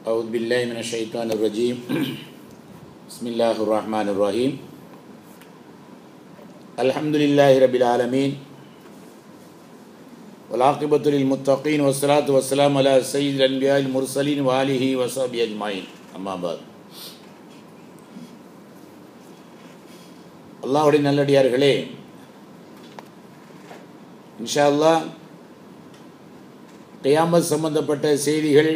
أعوذ بالله من الشيطان الرجيم بسم الله الرحمن الرحيم الحمد لله رب العالمين والعاقبة للمتقين والصلاة والسلام على سيد الأنبياء المرسلين وآله وصحبه أجمعين أما بعد அல்லாஹுடைய நல்லடியார்களே இன்ஷா அல்லாஹ் கியாமத் சம்பந்தப்பட்ட செய்திகள்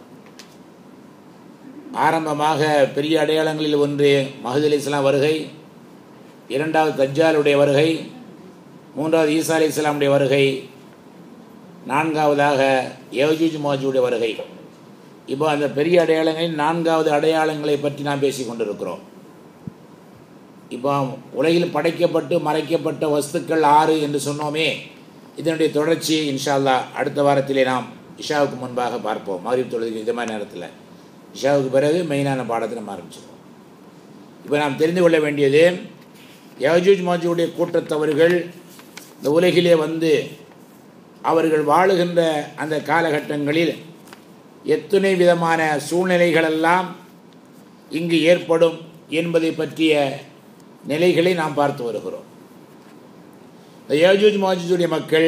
ஆரம்பமாக பெரிய அடையாளங்களில் ஒன்று மஹது அலி இஸ்லாம் வருகை இரண்டாவது தஜ்ஜாலுடைய வருகை மூன்றாவது ஈசா அலி இஸ்லாமுடைய வருகை நான்காவதாக யவஜூஜ் மாஜுடைய வருகை இப்போ அந்த பெரிய அடையாளங்களில் நான்காவது அடையாளங்களை பற்றி நாம் பேசி கொண்டிருக்கிறோம் இப்போ உலகில் படைக்கப்பட்டு மறைக்கப்பட்ட வஸ்துக்கள் ஆறு என்று சொன்னோமே இதனுடைய தொடர்ச்சி இன்ஷா அல்லாஹ் அடுத்த வாரத்திலே நாம் இஷாவுக்கு முன்பாக பார்ப்போம் மகரிப் தொழுகை இந்த மாதிரி நேரத்தில் இஷாவுக்கு பிறகு மெயினான பாடத்தை நம்ம ஆரம்பிச்சிருவோம் இப்போ நாம் தெரிந்து கொள்ள வேண்டியது யஜூஜ் மாஜுடைய கூட்டத்தவர்கள் இந்த உலகிலே வந்து அவர்கள் வாழுகின்ற அந்த காலகட்டங்களில் எத்தனை விதமான சூழ்நிலைகளெல்லாம் இங்கு ஏற்படும் என்பதை பற்றிய நிலைகளை நாம் பார்த்து வருகிறோம் இந்த யஜூஜ் மாஜூஜுடைய மக்கள்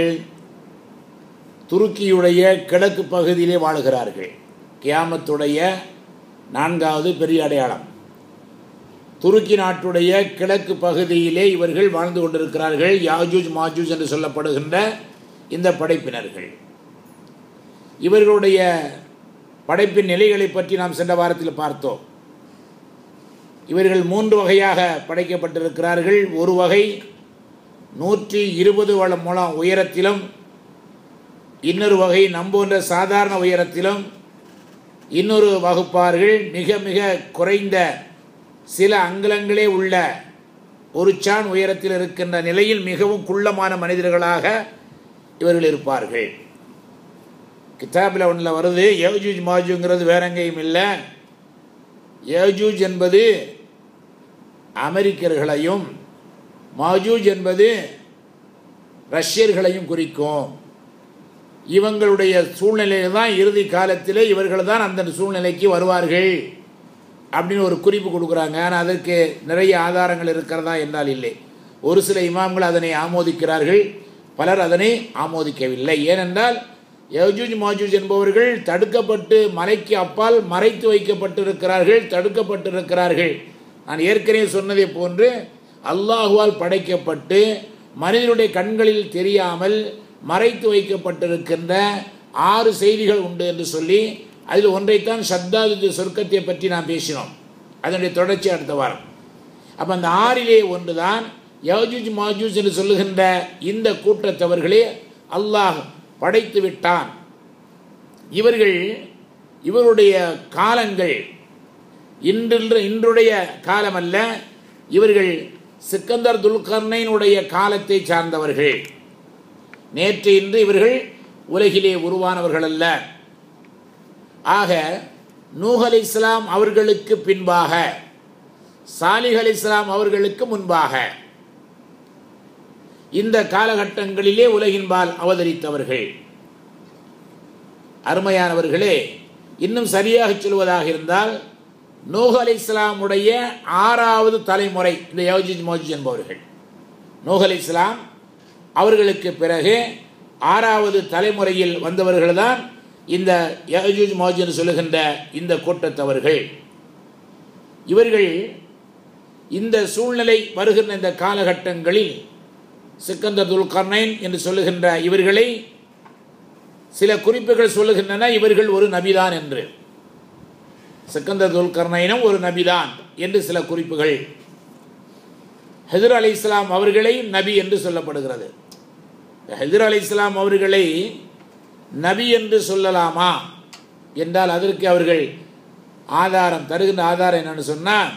துருக்கியுடைய கிழக்கு பகுதியிலே வாழுகிறார்கள் கியாமத்துடைய நான்காவது பெரிய அடையாளம் துருக்கி நாட்டுடைய கிழக்கு பகுதியிலே இவர்கள் வாழ்ந்து கொண்டிருக்கிறார்கள் யாஜூஜ் மாஜூஜ் என்று சொல்லப்படுகின்ற இந்த படைப்பினர்கள் இவர்களுடைய படைப்பின் நிலைகளை பற்றி நாம் சென்ற வாரத்தில் பார்த்தோம் இவர்கள் மூன்று வகையாக படைக்கப்பட்டிருக்கிறார்கள் ஒரு வகை நூற்றி இருபது வளம் மூலம் உயரத்திலும் இன்னொரு வகை நம்போன்ற சாதாரண உயரத்திலும் இன்னொரு வகுப்பார்கள் மிக மிக குறைந்த சில அங்கலங்களே உள்ள ஒரு சான் உயரத்தில் இருக்கின்ற நிலையில் மிகவும் குள்ளமான மனிதர்களாக இவர்கள் இருப்பார்கள் கிதாபில் ஒன்றில் வருது யவஜூஜ் மாஜுங்கிறது வேற எங்கேயும் இல்லை யஜூஜ் என்பது அமெரிக்கர்களையும் மாஜூஜ் என்பது ரஷ்யர்களையும் குறிக்கும் இவங்களுடைய சூழ்நிலையில் தான் இறுதி காலத்தில் இவர்கள் தான் அந்த சூழ்நிலைக்கு வருவார்கள் அப்படின்னு ஒரு குறிப்பு கொடுக்குறாங்க ஆனால் அதற்கு நிறைய ஆதாரங்கள் இருக்கிறதா என்றால் இல்லை ஒரு சில இமாம்கள் அதனை ஆமோதிக்கிறார்கள் பலர் அதனை ஆமோதிக்கவில்லை ஏனென்றால் யஜூஜ் மாஜூஜ் என்பவர்கள் தடுக்கப்பட்டு மலைக்கு அப்பால் மறைத்து வைக்கப்பட்டிருக்கிறார்கள் தடுக்கப்பட்டிருக்கிறார்கள் நான் ஏற்கனவே சொன்னதை போன்று அல்லாஹுவால் படைக்கப்பட்டு மனிதனுடைய கண்களில் தெரியாமல் மறைத்து வைக்கப்பட்டிருக்கின்ற ஆறு செய்திகள் உண்டு என்று சொல்லி அதில் ஒன்றைத்தான் சத்தாது சொர்க்கத்தை பற்றி நாம் பேசினோம் அதனுடைய தொடர்ச்சி அடுத்த வாரம் அப்போ அந்த ஆறிலே ஒன்று தான் யஜூஜ் மாஜூஜ் என்று சொல்லுகின்ற இந்த கூட்டத்தவர்களே அல்லாஹ் படைத்து விட்டான் இவர்கள் இவருடைய காலங்கள் இன்று இன்றுடைய காலம் அல்ல இவர்கள் சிக்கந்தர் துல்கர்னைனுடைய காலத்தை சார்ந்தவர்கள் நேற்று இன்று இவர்கள் உலகிலே உருவானவர்கள் அல்ல ஆக நூஹ் அலி இஸ்லாம் அவர்களுக்கு பின்பாக சாலிஹ் அலி இஸ்லாம் அவர்களுக்கு முன்பாக இந்த காலகட்டங்களிலே உலகின்பால் அவதரித்தவர்கள் அருமையானவர்களே இன்னும் சரியாக சொல்வதாக இருந்தால் நூஹ் அலி இஸ்லாமுடைய ஆறாவது தலைமுறை இந்த யோஜிஜ் மோஜிஜ் என்பவர்கள் நூஹ் அலி இஸ்லாம் அவர்களுக்கு பிறகு ஆறாவது தலைமுறையில் வந்தவர்கள் தான் இந்த யஜூஜ் மோஜ் என்று சொல்லுகின்ற இந்த கூட்டத்தவர்கள் இவர்கள் இந்த சூழ்நிலை வருகின்ற இந்த காலகட்டங்களில் சிக்கந்தர் துல் கர்னைன் என்று சொல்லுகின்ற இவர்களை சில குறிப்புகள் சொல்லுகின்றன இவர்கள் ஒரு நபிதான் என்று சிக்கந்தர் துல் கர்னைனும் ஒரு நபிதான் என்று சில குறிப்புகள் ஹெதர் அலி இஸ்லாம் அவர்களை நபி என்று சொல்லப்படுகிறது ஹெதர் அலி இஸ்லாம் அவர்களை நபி என்று சொல்லலாமா என்றால் அதற்கு அவர்கள் ஆதாரம் தருகின்ற ஆதாரம் என்னன்னு சொன்னால்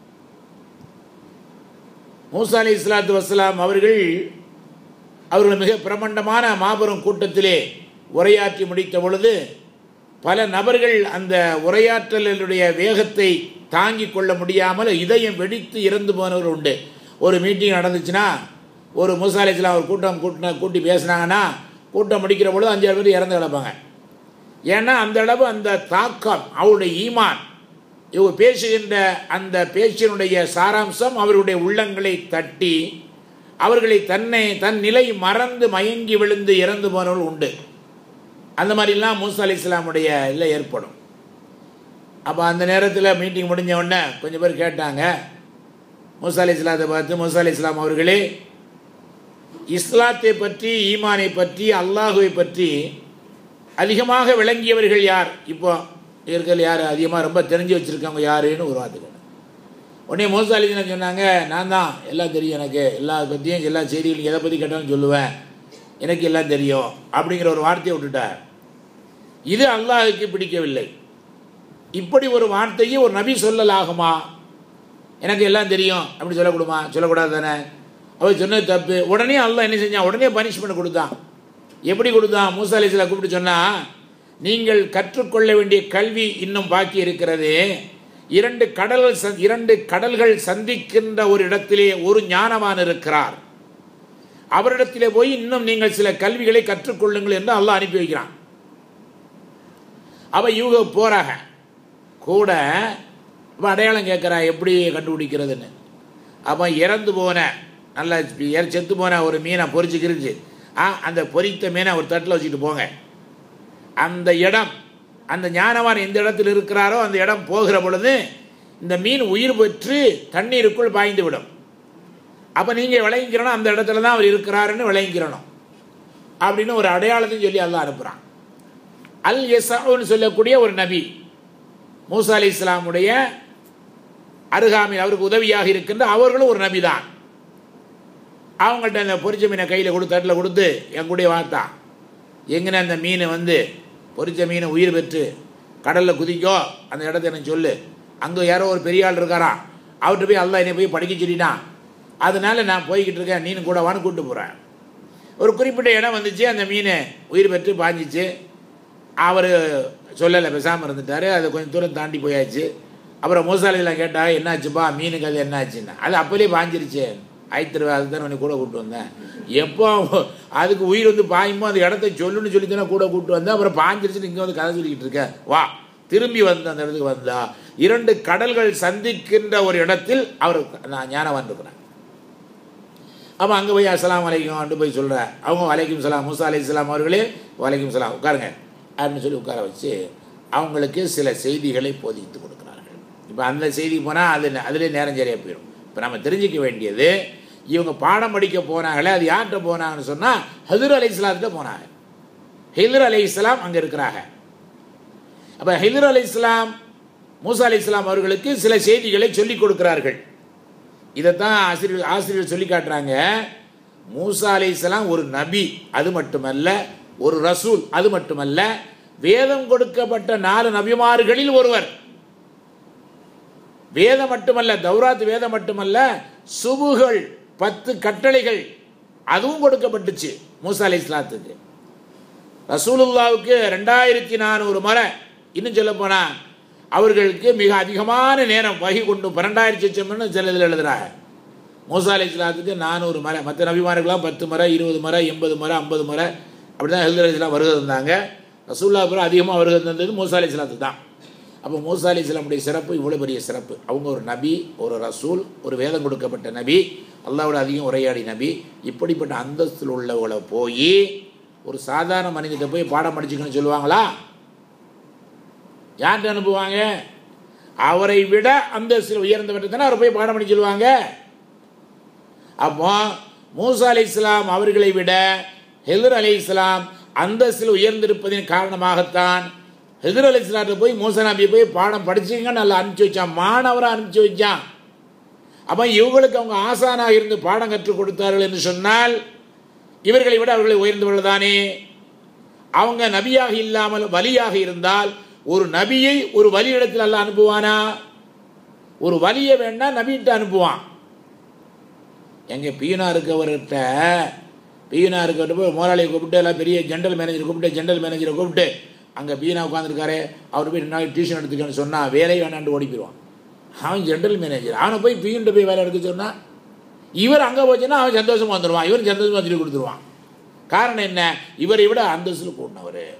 மூசா அலி இஸ்லாத்து வசலாம் அவர்கள் அவர்கள் மிக பிரபண்டமான மாபெரும் கூட்டத்திலே உரையாற்றி முடித்த பொழுது பல நபர்கள் அந்த உரையாற்றலுடைய வேகத்தை தாங்கிக் கொள்ள முடியாமல் இதயம் வெடித்து இறந்து போனவர் உண்டு ஒரு மீட்டிங் நடந்துச்சுன்னா ஒரு மூசா அலி இஸ்லாம் ஒரு கூட்டம் கூட்டின கூட்டி பேசினாங்கன்னா கூட்டம் முடிக்கிற பொழுது அஞ்சாறு பேர் இறந்து கிடப்பாங்க ஏன்னா அந்த அளவு அந்த தாக்கம் அவருடைய ஈமான் இவங்க பேசுகின்ற அந்த பேச்சினுடைய சாராம்சம் அவருடைய உள்ளங்களை தட்டி அவர்களை தன்னை தன் நிலை மறந்து மயங்கி விழுந்து இறந்து போனவர்கள் உண்டு அந்த மாதிரிலாம் மூசா அலி இஸ்லாமுடைய இதில் ஏற்படும் அப்போ அந்த நேரத்தில் மீட்டிங் முடிஞ்ச உடனே கொஞ்சம் பேர் கேட்டாங்க மூசா அலி இஸ்லாத்தை பார்த்து மூசா அலி இஸ்லாம் அவர்களே இஸ்லாத்தை பற்றி ஈமானை பற்றி அல்லாஹுவை பற்றி அதிகமாக விளங்கியவர்கள் யார் இப்போ இருக்கிற யார் அதிகமாக ரொம்ப தெரிஞ்சு வச்சுருக்கவங்க யாருன்னு ஒரு வார்த்தை கேட்டேன். உடனே மூசா அலி இஸ்லாம் சொன்னாங்க நான் தான் எல்லாம் தெரியும் எனக்கு எல்லா பற்றியும் எல்லா செய்திகளும் எதை பற்றி கேட்டாலும் சொல்லுவேன் எனக்கு எல்லாம் தெரியும் அப்படிங்கிற ஒரு வார்த்தையை விட்டுட்டார் இது அல்லாஹுக்கு பிடிக்கவில்லை இப்படி ஒரு வார்த்தையை ஒரு நபி சொல்லலாகுமா எனக்கு எல்லாம் தெரியும் அப்படி சொல்லக்கூடுமா சொல்லக்கூடாது தானே அவர் சொன்னது தப்பு உடனே அல்லாஹ் என்ன செஞ்சான் உடனே பனிஷ்மெண்ட் கொடுத்தான் எப்படி கொடுத்தான் மூசா அலிஸ்லாம் கூப்பிட்டு சொன்னா நீங்கள் கற்றுக்கொள்ள வேண்டிய கல்வி இன்னும் பாக்கி இருக்கிறது இரண்டு கடல்கள் சந்- இரண்டு கடல்கள் சந்திக்கின்ற ஒரு இடத்திலே ஒரு ஞானவான் இருக்கிறார் அவரிடத்திலே போய் இன்னும் நீங்கள் சில கல்விகளை கற்றுக்கொள்ளுங்கள் என்று அல்லாஹ் அனுப்பி வைக்கிறான் அவ இவங்க போறாங்க கூட அவ அடையாளம் கேட்குறா எப்படி கண்டுபிடிக்கிறதுன்னு அப்போ இறந்து போன நல்ல இற- செத்து போன ஒரு மீனை பொரிச்சு கிரிச்சு ஆ அந்த பொரித்த மீனை ஒரு தட்டில் வச்சுட்டு போங்க அந்த இடம் அந்த ஞானவான் எந்த இடத்தில் இருக்கிறாரோ அந்த இடம் போகிற பொழுது இந்த மீன் உயிர் பெற்று தண்ணீருக்குள் பாய்ந்து விடும் அப்போ நீங்கள் விளங்கிக்கிறணும் அந்த இடத்துல தான் அவர் இருக்கிறாருன்னு விளங்கிக்கிறணும் அப்படின்னு ஒரு அடையாளத்தையும் சொல்லி அல்லாஹ் அனுப்புகிறான் அல் எஸ்ஸாவுன்னு சொல்லக்கூடிய ஒரு நபி மூசா அலி இஸ்லாமுடைய அருகாமையில் அவருக்கு உதவியாக இருக்கின்ற அவர்களும் ஒரு நபி தான் அவங்கள்ட்ட அந்த பொரிச்ச மீனை கையில் கொடுத்து தட்டில் கொடுத்து என் கூடயே வார்த்தான் எங்கன அந்த மீன் வந்து பொரிச்ச மீனை உயிர் பெற்று கடலில் குதிக்கோ அந்த இடத்த எனக்கு சொல்லு அங்கே யாரோ ஒரு பெரிய ஆள் இருக்காராம் அவர்கிட்ட போய் அல்லாஹ் என்னை போய் படிக்க சொல்லிட்டான் அதனால நான் போய்கிட்டு இருக்கேன் நீனு கூட வான்னு கூப்பிட்டு போகிறேன் ஒரு குறிப்பிட்ட இடம் வந்துச்சு அந்த மீன் உயிர் பெற்று பாஞ்சிச்சு அவர் சொல்லலை பேசாமல் இருந்துட்டார் அது கொஞ்சம் தூரம் தாண்டி போயாச்சு அப்புறம் மூசாலையில் கேட்டால் என்னாச்சுப்பா மீனுக்கு அது என்னாச்சுன்னு அது அப்போலே பாஞ்சிருச்சு ஆயிரத்தி அதுக்கு தானே உன்னை கூட கூப்பிட்டு வந்தேன் எப்போ அதுக்கு உயிர் வந்து பாயுமோ அந்த இடத்த சொல்லுன்னு சொல்லி தானே கூட கூப்பிட்டு வந்தேன் அப்புறம் பாஞ்சிருச்சுன்னு இங்கே வந்து கதை சொல்லிக்கிட்டு இருக்கேன் வா திரும்பி வந்து அந்த இடத்துக்கு வந்தா இரண்டு கடல்கள் சந்திக்கின்ற ஒரு இடத்தில் அவர் நான் ஞானவான் இருக்கிறேன் அப்போ அங்கே போய் அஸ்ஸலாமு அலைக்கும் அண்டு போய் சொல்கிறேன் அவங்க வலைக்கும் சலாம் மூசா அலி இஸ்லாம் அவர்களே வலைக்கும் சலாம் உட்காருங்க அப்படின்னு சொல்லி உட்கார வச்சு அவங்களுக்கு சில செய்திகளை போதித்து கொடுக்குறார்கள் இப்போ அந்த செய்தி போனால் அது அதிலே நேரம் சரியாக போயிடும் இப்போ நம்ம தெரிஞ்சிக்க வேண்டியது இவங்க பாடம் படிக்க போனாங்களே அது யார்கிட்ட போனாங்கன்னு சொன்னால் ஹதுர் அலி இஸ்லாத்திட்ட போனாங்க ஹிதர் அலி இஸ்லாம் அங்கே இருக்கிறாங்க அப்போ ஹிதர் அலி இஸ்லாம் மூசா அலி இஸ்லாம் அவர்களுக்கு சில செய்திகளை சொல்லிக் கொடுக்கிறார்கள் இதைத்தான் ஆசிரியர் ஆசிரியர் சொல்லி காட்டுறாங்க மூசா அலைஹிஸ்ஸலாம் ஒரு நபி அது மட்டுமல்ல ஒரு ரசூல் அது மட்டுமல்ல வேதம் கொடுக்கப்பட்ட நாலு நபிமார்களில் ஒருவர் வேதம் மட்டுமல்ல தௌராத் வேதம் மட்டுமல்ல சுபுகள் பத்து கட்டளைகள் அதுவும் கொடுக்கப்பட்டுச்சு மூசா அலை இஸ்லாத்துக்கு ரசூலுல்லாவுக்கு ரெண்டாயிரத்தி நானூறு முறை இன்னும் சொல்ல போனா அவர்களுக்கு மிக அதிகமான நேரம் வகி கொண்டு பன்னெண்டாயிரத்தி சொச்சம்னு சில இதில் எழுதுறாங்க மூசா அலை இஸ்லாத்துக்கு நானூறு முறை மற்ற நபிமார்கள்லாம் பத்து முறை இருபது முறை எண்பது முறை ஐம்பது முறை அப்படி தான் ஹெல்தர் இஸ்லாம் வருகை இருந்தாங்க ரசூல்லா அப்புறம் அதிகமாக வருகை இருந்தது மூசா அலை இஸ்லாத்து தான் அப்போ மூசா அலி இஸ்லாமுடைய சிறப்பு இவ்வளோ பெரிய சிறப்பு அவங்க ஒரு நபி ஒரு ரசூல் ஒரு வேதம் கொடுக்கப்பட்ட நபி அல்லாவோட அதிகம் உரையாடி நபி இப்படிப்பட்ட அந்தஸ்தில் உள்ளவங்களை போய் ஒரு சாதாரண மனிதர்கிட்ட போய் பாடம் படிச்சுக்கணும்னு சொல்லுவாங்களா யார்கிட்ட அனுப்புவாங்க அவரை விட அந்தஸ்தில் உயர்ந்தவர்கிட்ட தானே அவர் போய் பாடம் பண்ணி சொல்லுவாங்க அப்போ மூசா அலி இஸ்லாம் அவர்களை விட ஹெதர் அலி இஸ்லாம் அந்தஸ்தில் உயர்ந்திருப்பதின் காரணமாகத்தான் ஹெதர் அலி இஸ்லாத்தை போய் மூசா நபியை போய் பாடம் படிச்சுங்க நல்லா அனுப்பிச்சு வச்சான் மாணவரை அனுப்பிச்சு வச்சான் அப்போ இவங்களுக்கு அவங்க ஆசானாக இருந்து பாடம் கற்றுக் கொடுத்தார்கள் என்று சொன்னால் இவர்களை விட அவர்களை உயர்ந்தவர்கள் தானே அவங்க நபியாக இல்லாமல் வலியாக இருந்தால் ஒரு நபியை ஒரு வலி இடத்தில் அல்ல அனுப்புவானா ஒரு வலியை வேணா நபிகிட்ட அனுப்புவான் எங்க பியூனா இருக்கவர்கிட்ட பியூனா இருக்கவர்கிட்ட போய் முதலாளியை கூப்பிட்டு எல்லாம் பெரிய ஜென்ரல் மேனேஜர் கூப்பிட்டு ஜென்ரல் மேனேஜரை கூப்பிட்டு அங்கே பியூனா உட்காந்துருக்காரு அவர் போய் ரெண்டு நாளைக்கு டியூஷன் எடுத்துக்கன்னு சொன்னால் வேலை வேணாண்டு ஓடி போயிடுவான் அவன் ஜென்ரல் மேனேஜர் அவனை போய் பியூன்ட்ட போய் வேலை எடுக்க சொன்னால் இவர் அங்கே போச்சுன்னா அவன் சந்தோஷமாக வந்துடுவான் இவர் சந்தோஷமாக சொல்லி கொடுத்துருவான் காரணம் என்ன இவரை விட அந்தஸ்தில் கூடினவர்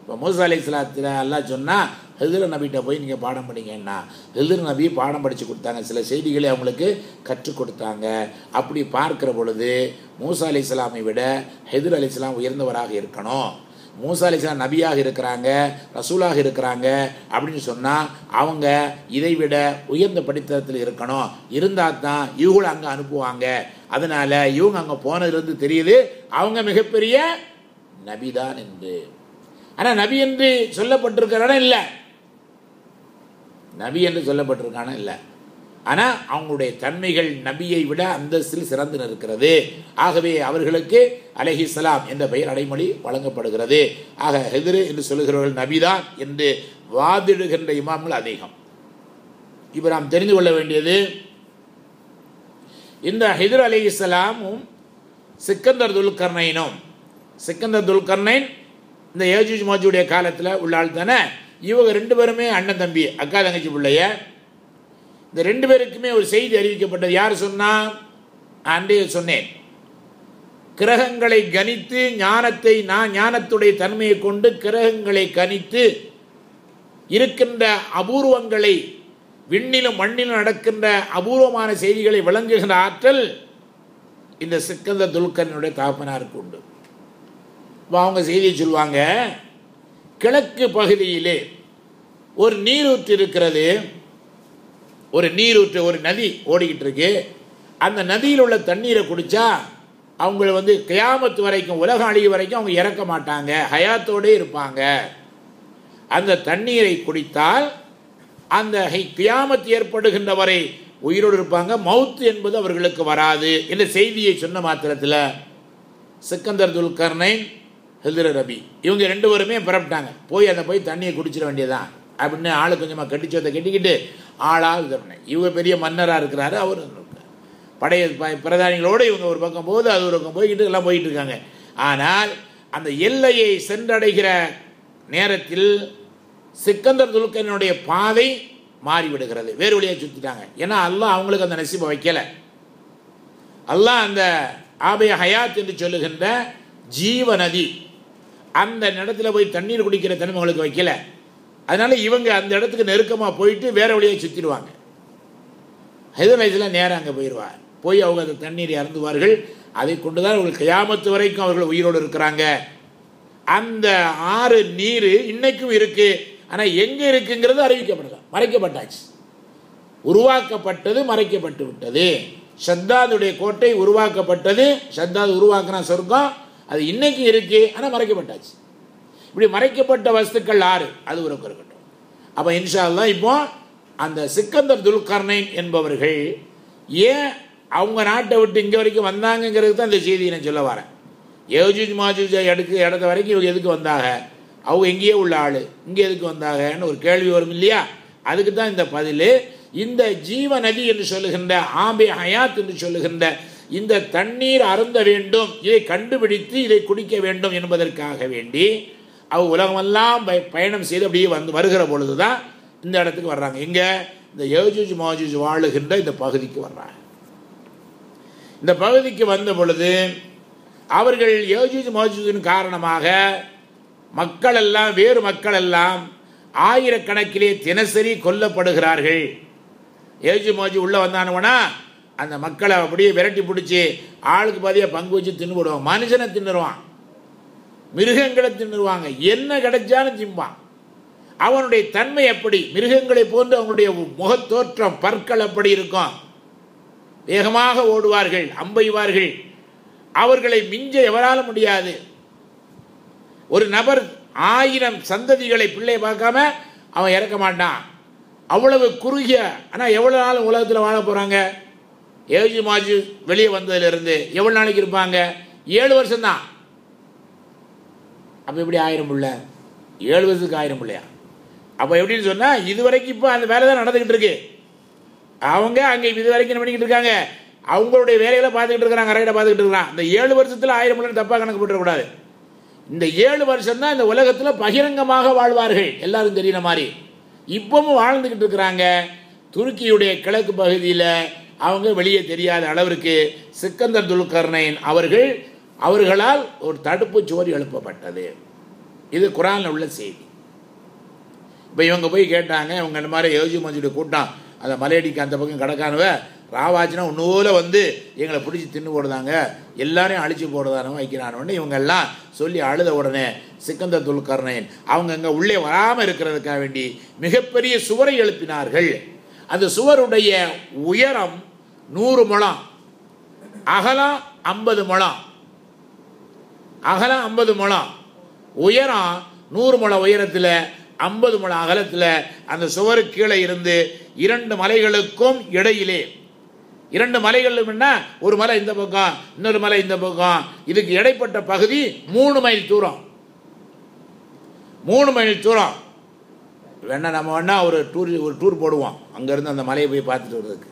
இப்போ மூசா அலை இஸ்லாத்தில் எல்லாம் சொன்னால் ஹெதிர நபிகிட்ட போய் நீங்கள் பாடம் படிங்கன்னா ஹெதிர நபி பாடம் படித்து கொடுத்தாங்க சில செய்திகளை அவங்களுக்கு கற்றுக் கொடுத்தாங்க அப்படி பார்க்கிற பொழுது மூசா அலை இஸ்லாமை விட ஹெதிர் அலி இஸ்லாம் உயர்ந்தவராக இருக்கணும் மூசா அலி இஸ்லாம் நபியாக இருக்கிறாங்க ரசூலாக இருக்கிறாங்க அப்படின்னு சொன்னால் அவங்க இதை விட உயர்ந்த படித்தரத்தில் இருக்கணும் இருந்தால் தான் இவங்களும் அங்கே அனுப்புவாங்க அதனால் இவங்க அங்கே போனதுலேருந்து தெரியுது அவங்க மிகப்பெரிய நபிதான் என்று ஆனால் நபி என்று சொல்லப்பட்டிருக்கிறான இல்லை நபி என்று சொல்லப்பட்டிருக்கான இல்லை ஆனால் அவங்களுடைய தன்மைகள் நபியை விட அந்தஸ்தில் சிறந்து நிற்கிறது ஆகவே அவர்களுக்கு அலஹிஸ்லாம் என்ற பெயர் அடைமொழி வழங்கப்படுகிறது ஆக ஹெதிரு என்று சொல்லுகிறவர்கள் நபிதான் என்று வாதிடுகின்ற இமாம்கள் அதிகம் இப்போ நாம் தெரிந்து கொள்ள வேண்டியது இந்த ஹிதர் அலி இஸ்லாமும் சிக்கந்தர் துல்கர்னைனும் சிக்கந்தர் துல்கர்னைன் இந்த ஏஜூஜ் மோஜுடைய காலத்தில் உள்ள ஆள் தானே இவங்க ரெண்டு பேருமே அண்ணன் தம்பி அக்கா தங்கச்சி பிள்ளைய இந்த ரெண்டு பேருக்குமே ஒரு செய்தி அறிவிக்கப்பட்டது யார் சொன்னா அன்றைய சொன்னேன் கிரகங்களை கணித்து ஞானத்தை நான் ஞானத்துடைய தன்மையை கொண்டு கிரகங்களை கணித்து இருக்கின்ற அபூர்வங்களை விண்ணிலும் மண்ணிலும் நடக்கின்ற அபூர்வமான செய்திகளை விளங்குகின்ற ஆற்றல் இந்த சிக்கந்த துல்கனுடைய தாப்பனாருக்கு உண்டு இப்போ அவங்க செய்தியை சொல்லுவாங்க கிழக்கு பகுதியிலே ஒரு நீரூற்று இருக்கிறது ஒரு நீரூற்று ஒரு நதி ஓடிக்கிட்டு இருக்கு அந்த நதியில் உள்ள தண்ணீரை குடித்தா அவங்கள வந்து கியாமத்து வரைக்கும் உலகம் அழிவு வரைக்கும் அவங்க இறக்க மாட்டாங்க ஹயாத்தோடே இருப்பாங்க அந்த தண்ணீரை குடித்தால் அந்த கியாமத்து ஏற்படுகின்ற வரை உயிரோடு இருப்பாங்க மவுத்து என்பது அவர்களுக்கு வராது என்ற செய்தியை சொன்ன மாத்திரத்தில் சிக்கந்தர் துல்கர்னைன் ஹெல்திர ரபி இவங்க ரெண்டு பேருமே புறப்பட்டாங்க போய் அந்த போய் தண்ணியை குடிச்சிட வேண்டியதான் அப்படின்னு ஆளு கொஞ்சமாக கட்டிச்சோத்தை கட்டிக்கிட்டு ஆளாக இது இவங்க பெரிய மன்னராக இருக்கிறாரு அவர் படைய பிரதானிகளோடு இவங்க ஒரு பக்கம் போகுது அது ஒரு பக்கம் போய்கிட்டு எல்லாம் போயிட்டு இருக்காங்க ஆனால் அந்த எல்லையை சென்றடைகிற நேரத்தில் சிக்கந்தர் துல்கனுடைய பாதை மாறிவிடுகிறது வேறு வழியாக சுற்றிட்டாங்க ஏன்னா அல்லாஹ் அவங்களுக்கு அந்த நசீபை வைக்கலை அல்லாஹ் அந்த ஆபய ஹயாத் என்று சொல்லுகின்ற ஜீவ நதி அந்த இடத்துல போய் தண்ணீர் குடிக்கிற தன்மை அவங்களுக்கு வைக்கல அதனால இவங்க அந்த இடத்துக்கு நெருக்கமாக போயிட்டு வேற வழியாக சுற்றிடுவாங்க ஹைதராபாத்தில் நேராக அங்கே போயிடுவார் போய் அவங்க அந்த தண்ணீர் இறந்துவார்கள் அதை கொண்டு தான் அவர்கள் கயாமத்து வரைக்கும் அவர்கள் உயிரோடு இருக்கிறாங்க அந்த ஆறு நீர் இன்னைக்கும் இருக்கு ஆனால் எங்கே இருக்குங்கிறது அறிவிக்கப்படல மறைக்கப்பட்டாச்சு உருவாக்கப்பட்டது மறைக்கப்பட்டு விட்டது ஷத்தாதுடைய கோட்டை உருவாக்கப்பட்டது ஷத்தாது உருவாக்கின சொர்க்கம் அது இன்னைக்கு இருக்கு ஆனால் மறைக்கப்பட்டாச்சு இப்படி மறைக்கப்பட்ட வஸ்துக்கள் ஆறு அது ஒரு இருக்கட்டும் அப்போ இன்ஷா அல்லா இப்போ அந்த சிக்கந்தர் துல்கர்னைன் என்பவர்கள் ஏன் அவங்க நாட்டை விட்டு இங்கே வரைக்கும் வந்தாங்கங்கிறது தான் இந்த செய்தியை நான் சொல்ல வரேன் ஏஜூஜ் மாஜூஜ் எடுக்க இடத்த வரைக்கும் இவங்க எதுக்கு வந்தாங்க அவங்க எங்கேயே உள்ள ஆள் இங்கே எதுக்கு வந்தாங்கன்னு ஒரு கேள்வி வரும் இல்லையா அதுக்கு தான் இந்த பதில் இந்த ஜீவ நதி என்று சொல்லுகின்ற ஆபே ஹயாத் என்று சொல்லுகின்ற இந்த தண்ணீர் அருந்த வேண்டும் இதை கண்டுபிடித்து இதை குடிக்க வேண்டும் என்பதற்காக வேண்டி அவ உலகமெல்லாம் பய பயணம் செய்து அப்படியே வந்து வருகிற பொழுது தான் இந்த இடத்துக்கு வர்றாங்க எங்கே இந்த யோஜூஜ் மாஜூஜ் வாழுகின்ற இந்த பகுதிக்கு வர்றாங்க இந்த பகுதிக்கு வந்த பொழுது அவர்கள் யோஜூஜ் மாஜூஜின் காரணமாக மக்கள் எல்லாம் வேறு மக்கள் எல்லாம் ஆயிரக்கணக்கிலே தினசரி கொல்லப்படுகிறார்கள் ஏஜு மோஜி உள்ளே வந்தானுவனா அந்த மக்களை அப்படியே விரட்டி பிடிச்சி ஆளுக்கு பாதியாக பங்கு வச்சு தின்னுடுவான் மனுஷனை தின்னுருவான் மிருகங்களை தின்னுருவாங்க என்ன கிடைச்சாலும் திம்பான் அவனுடைய தன்மை எப்படி மிருகங்களை போன்று அவனுடைய முகத்தோற்றம் பற்கள் அப்படி இருக்கும் வேகமாக ஓடுவார்கள் அம்பைவார்கள் அவர்களை மிஞ்ச எவரால முடியாது ஒரு நபர் ஆயிரம் சந்ததிகளை பிள்ளை பார்க்காம அவன் இறக்க மாட்டான் அவ்வளவு குறுகிய ஆனால் எவ்வளோ நாள் உலகத்தில் வாழ போகிறாங்க ஏஜு மாஜு வெளியே வந்ததுலேருந்து எவ்வளோ நாளைக்கு இருப்பாங்க ஏழு வருஷம்தான் அப்போ எப்படி ஆயிரம் பிள்ளை ஏழு வருஷத்துக்கு ஆயிரம் பிள்ளையா அப்போ எப்படின்னு சொன்னால் இது வரைக்கும் இப்போ அந்த வேலை தான் நடந்துக்கிட்டு இருக்கு அவங்க அங்கே இது வரைக்கும் என்ன பண்ணிக்கிட்டு இருக்காங்க அவங்களுடைய வேலைகளை பார்த்துக்கிட்டு இருக்கிறாங்க ரைடை பார்த்துக்கிட்டு இருக்கிறான் இந்த ஏழு வருஷத்தில் ஆயிரம் பிள்ளைன்னு தப்பாக கணக்கு போட்டுறக்கூடாது இந்த ஏழு வருஷம் தான் இந்த உலகத்தில் பகிரங்கமாக வாழ்வார்கள் எல்லாரும் தெரியுற மாதிரி இப்பவும் வாழ்ந்துக்கிட்டு இருக்கிறாங்க துருக்கியுடைய கிழக்கு பகுதியில் அவங்க வெளியே தெரியாத அளவிற்கு சிக்கந்தர் துல்கர்னைன் அவர்கள் அவர்களால் ஒரு தடுப்பு சுவர் எழுப்பப்பட்டது இது குரானில் உள்ள செய்தி இப்போ இவங்க போய் கேட்டாங்க இவங்க இந்த மாதிரி யோஜி மஞ்சுடைய கூட்டம் அந்த மலையடிக்கு அந்த பக்கம் கிடக்கானுவ ராவாச்சுனா ஒன்னூல வந்து எங்களை பிடிச்சி தின்னு போடுதாங்க எல்லாரையும் அழிச்சு போடுதானவன் வைக்கிறானவன்னு இவங்க எல்லாம் சொல்லி அழுத உடனே சிக்கந்தர் துல்கர்ணன் அவங்க அங்கே உள்ளே வராமல் இருக்கிறதுக்காக வேண்டி மிகப்பெரிய சுவரை எழுப்பினார்கள் அந்த சுவருடைய உயரம் நூறு முழம் அகலம் ஐம்பது முழம் அகலம் ஐம்பது முழம் உயரம் நூறு முழ உயரத்தில் ஐம்பது முழ அகலத்தில் அந்த சுவரு கீழே இருந்து இரண்டு மலைகளுக்கும் இடையிலே இரண்டு மலைகளும்னா ஒரு மலை இந்த பக்கம் இன்னொரு மலை இந்த பக்கம் இதுக்கு இடைப்பட்ட பகுதி மூணு மைல் தூரம் மூணு மைல் தூரம் வேணா நம்ம வேணா ஒரு டூர் ஒரு டூர் போடுவோம் அங்கேருந்து அந்த மலையை போய் பார்த்துட்டு வர்றதுக்கு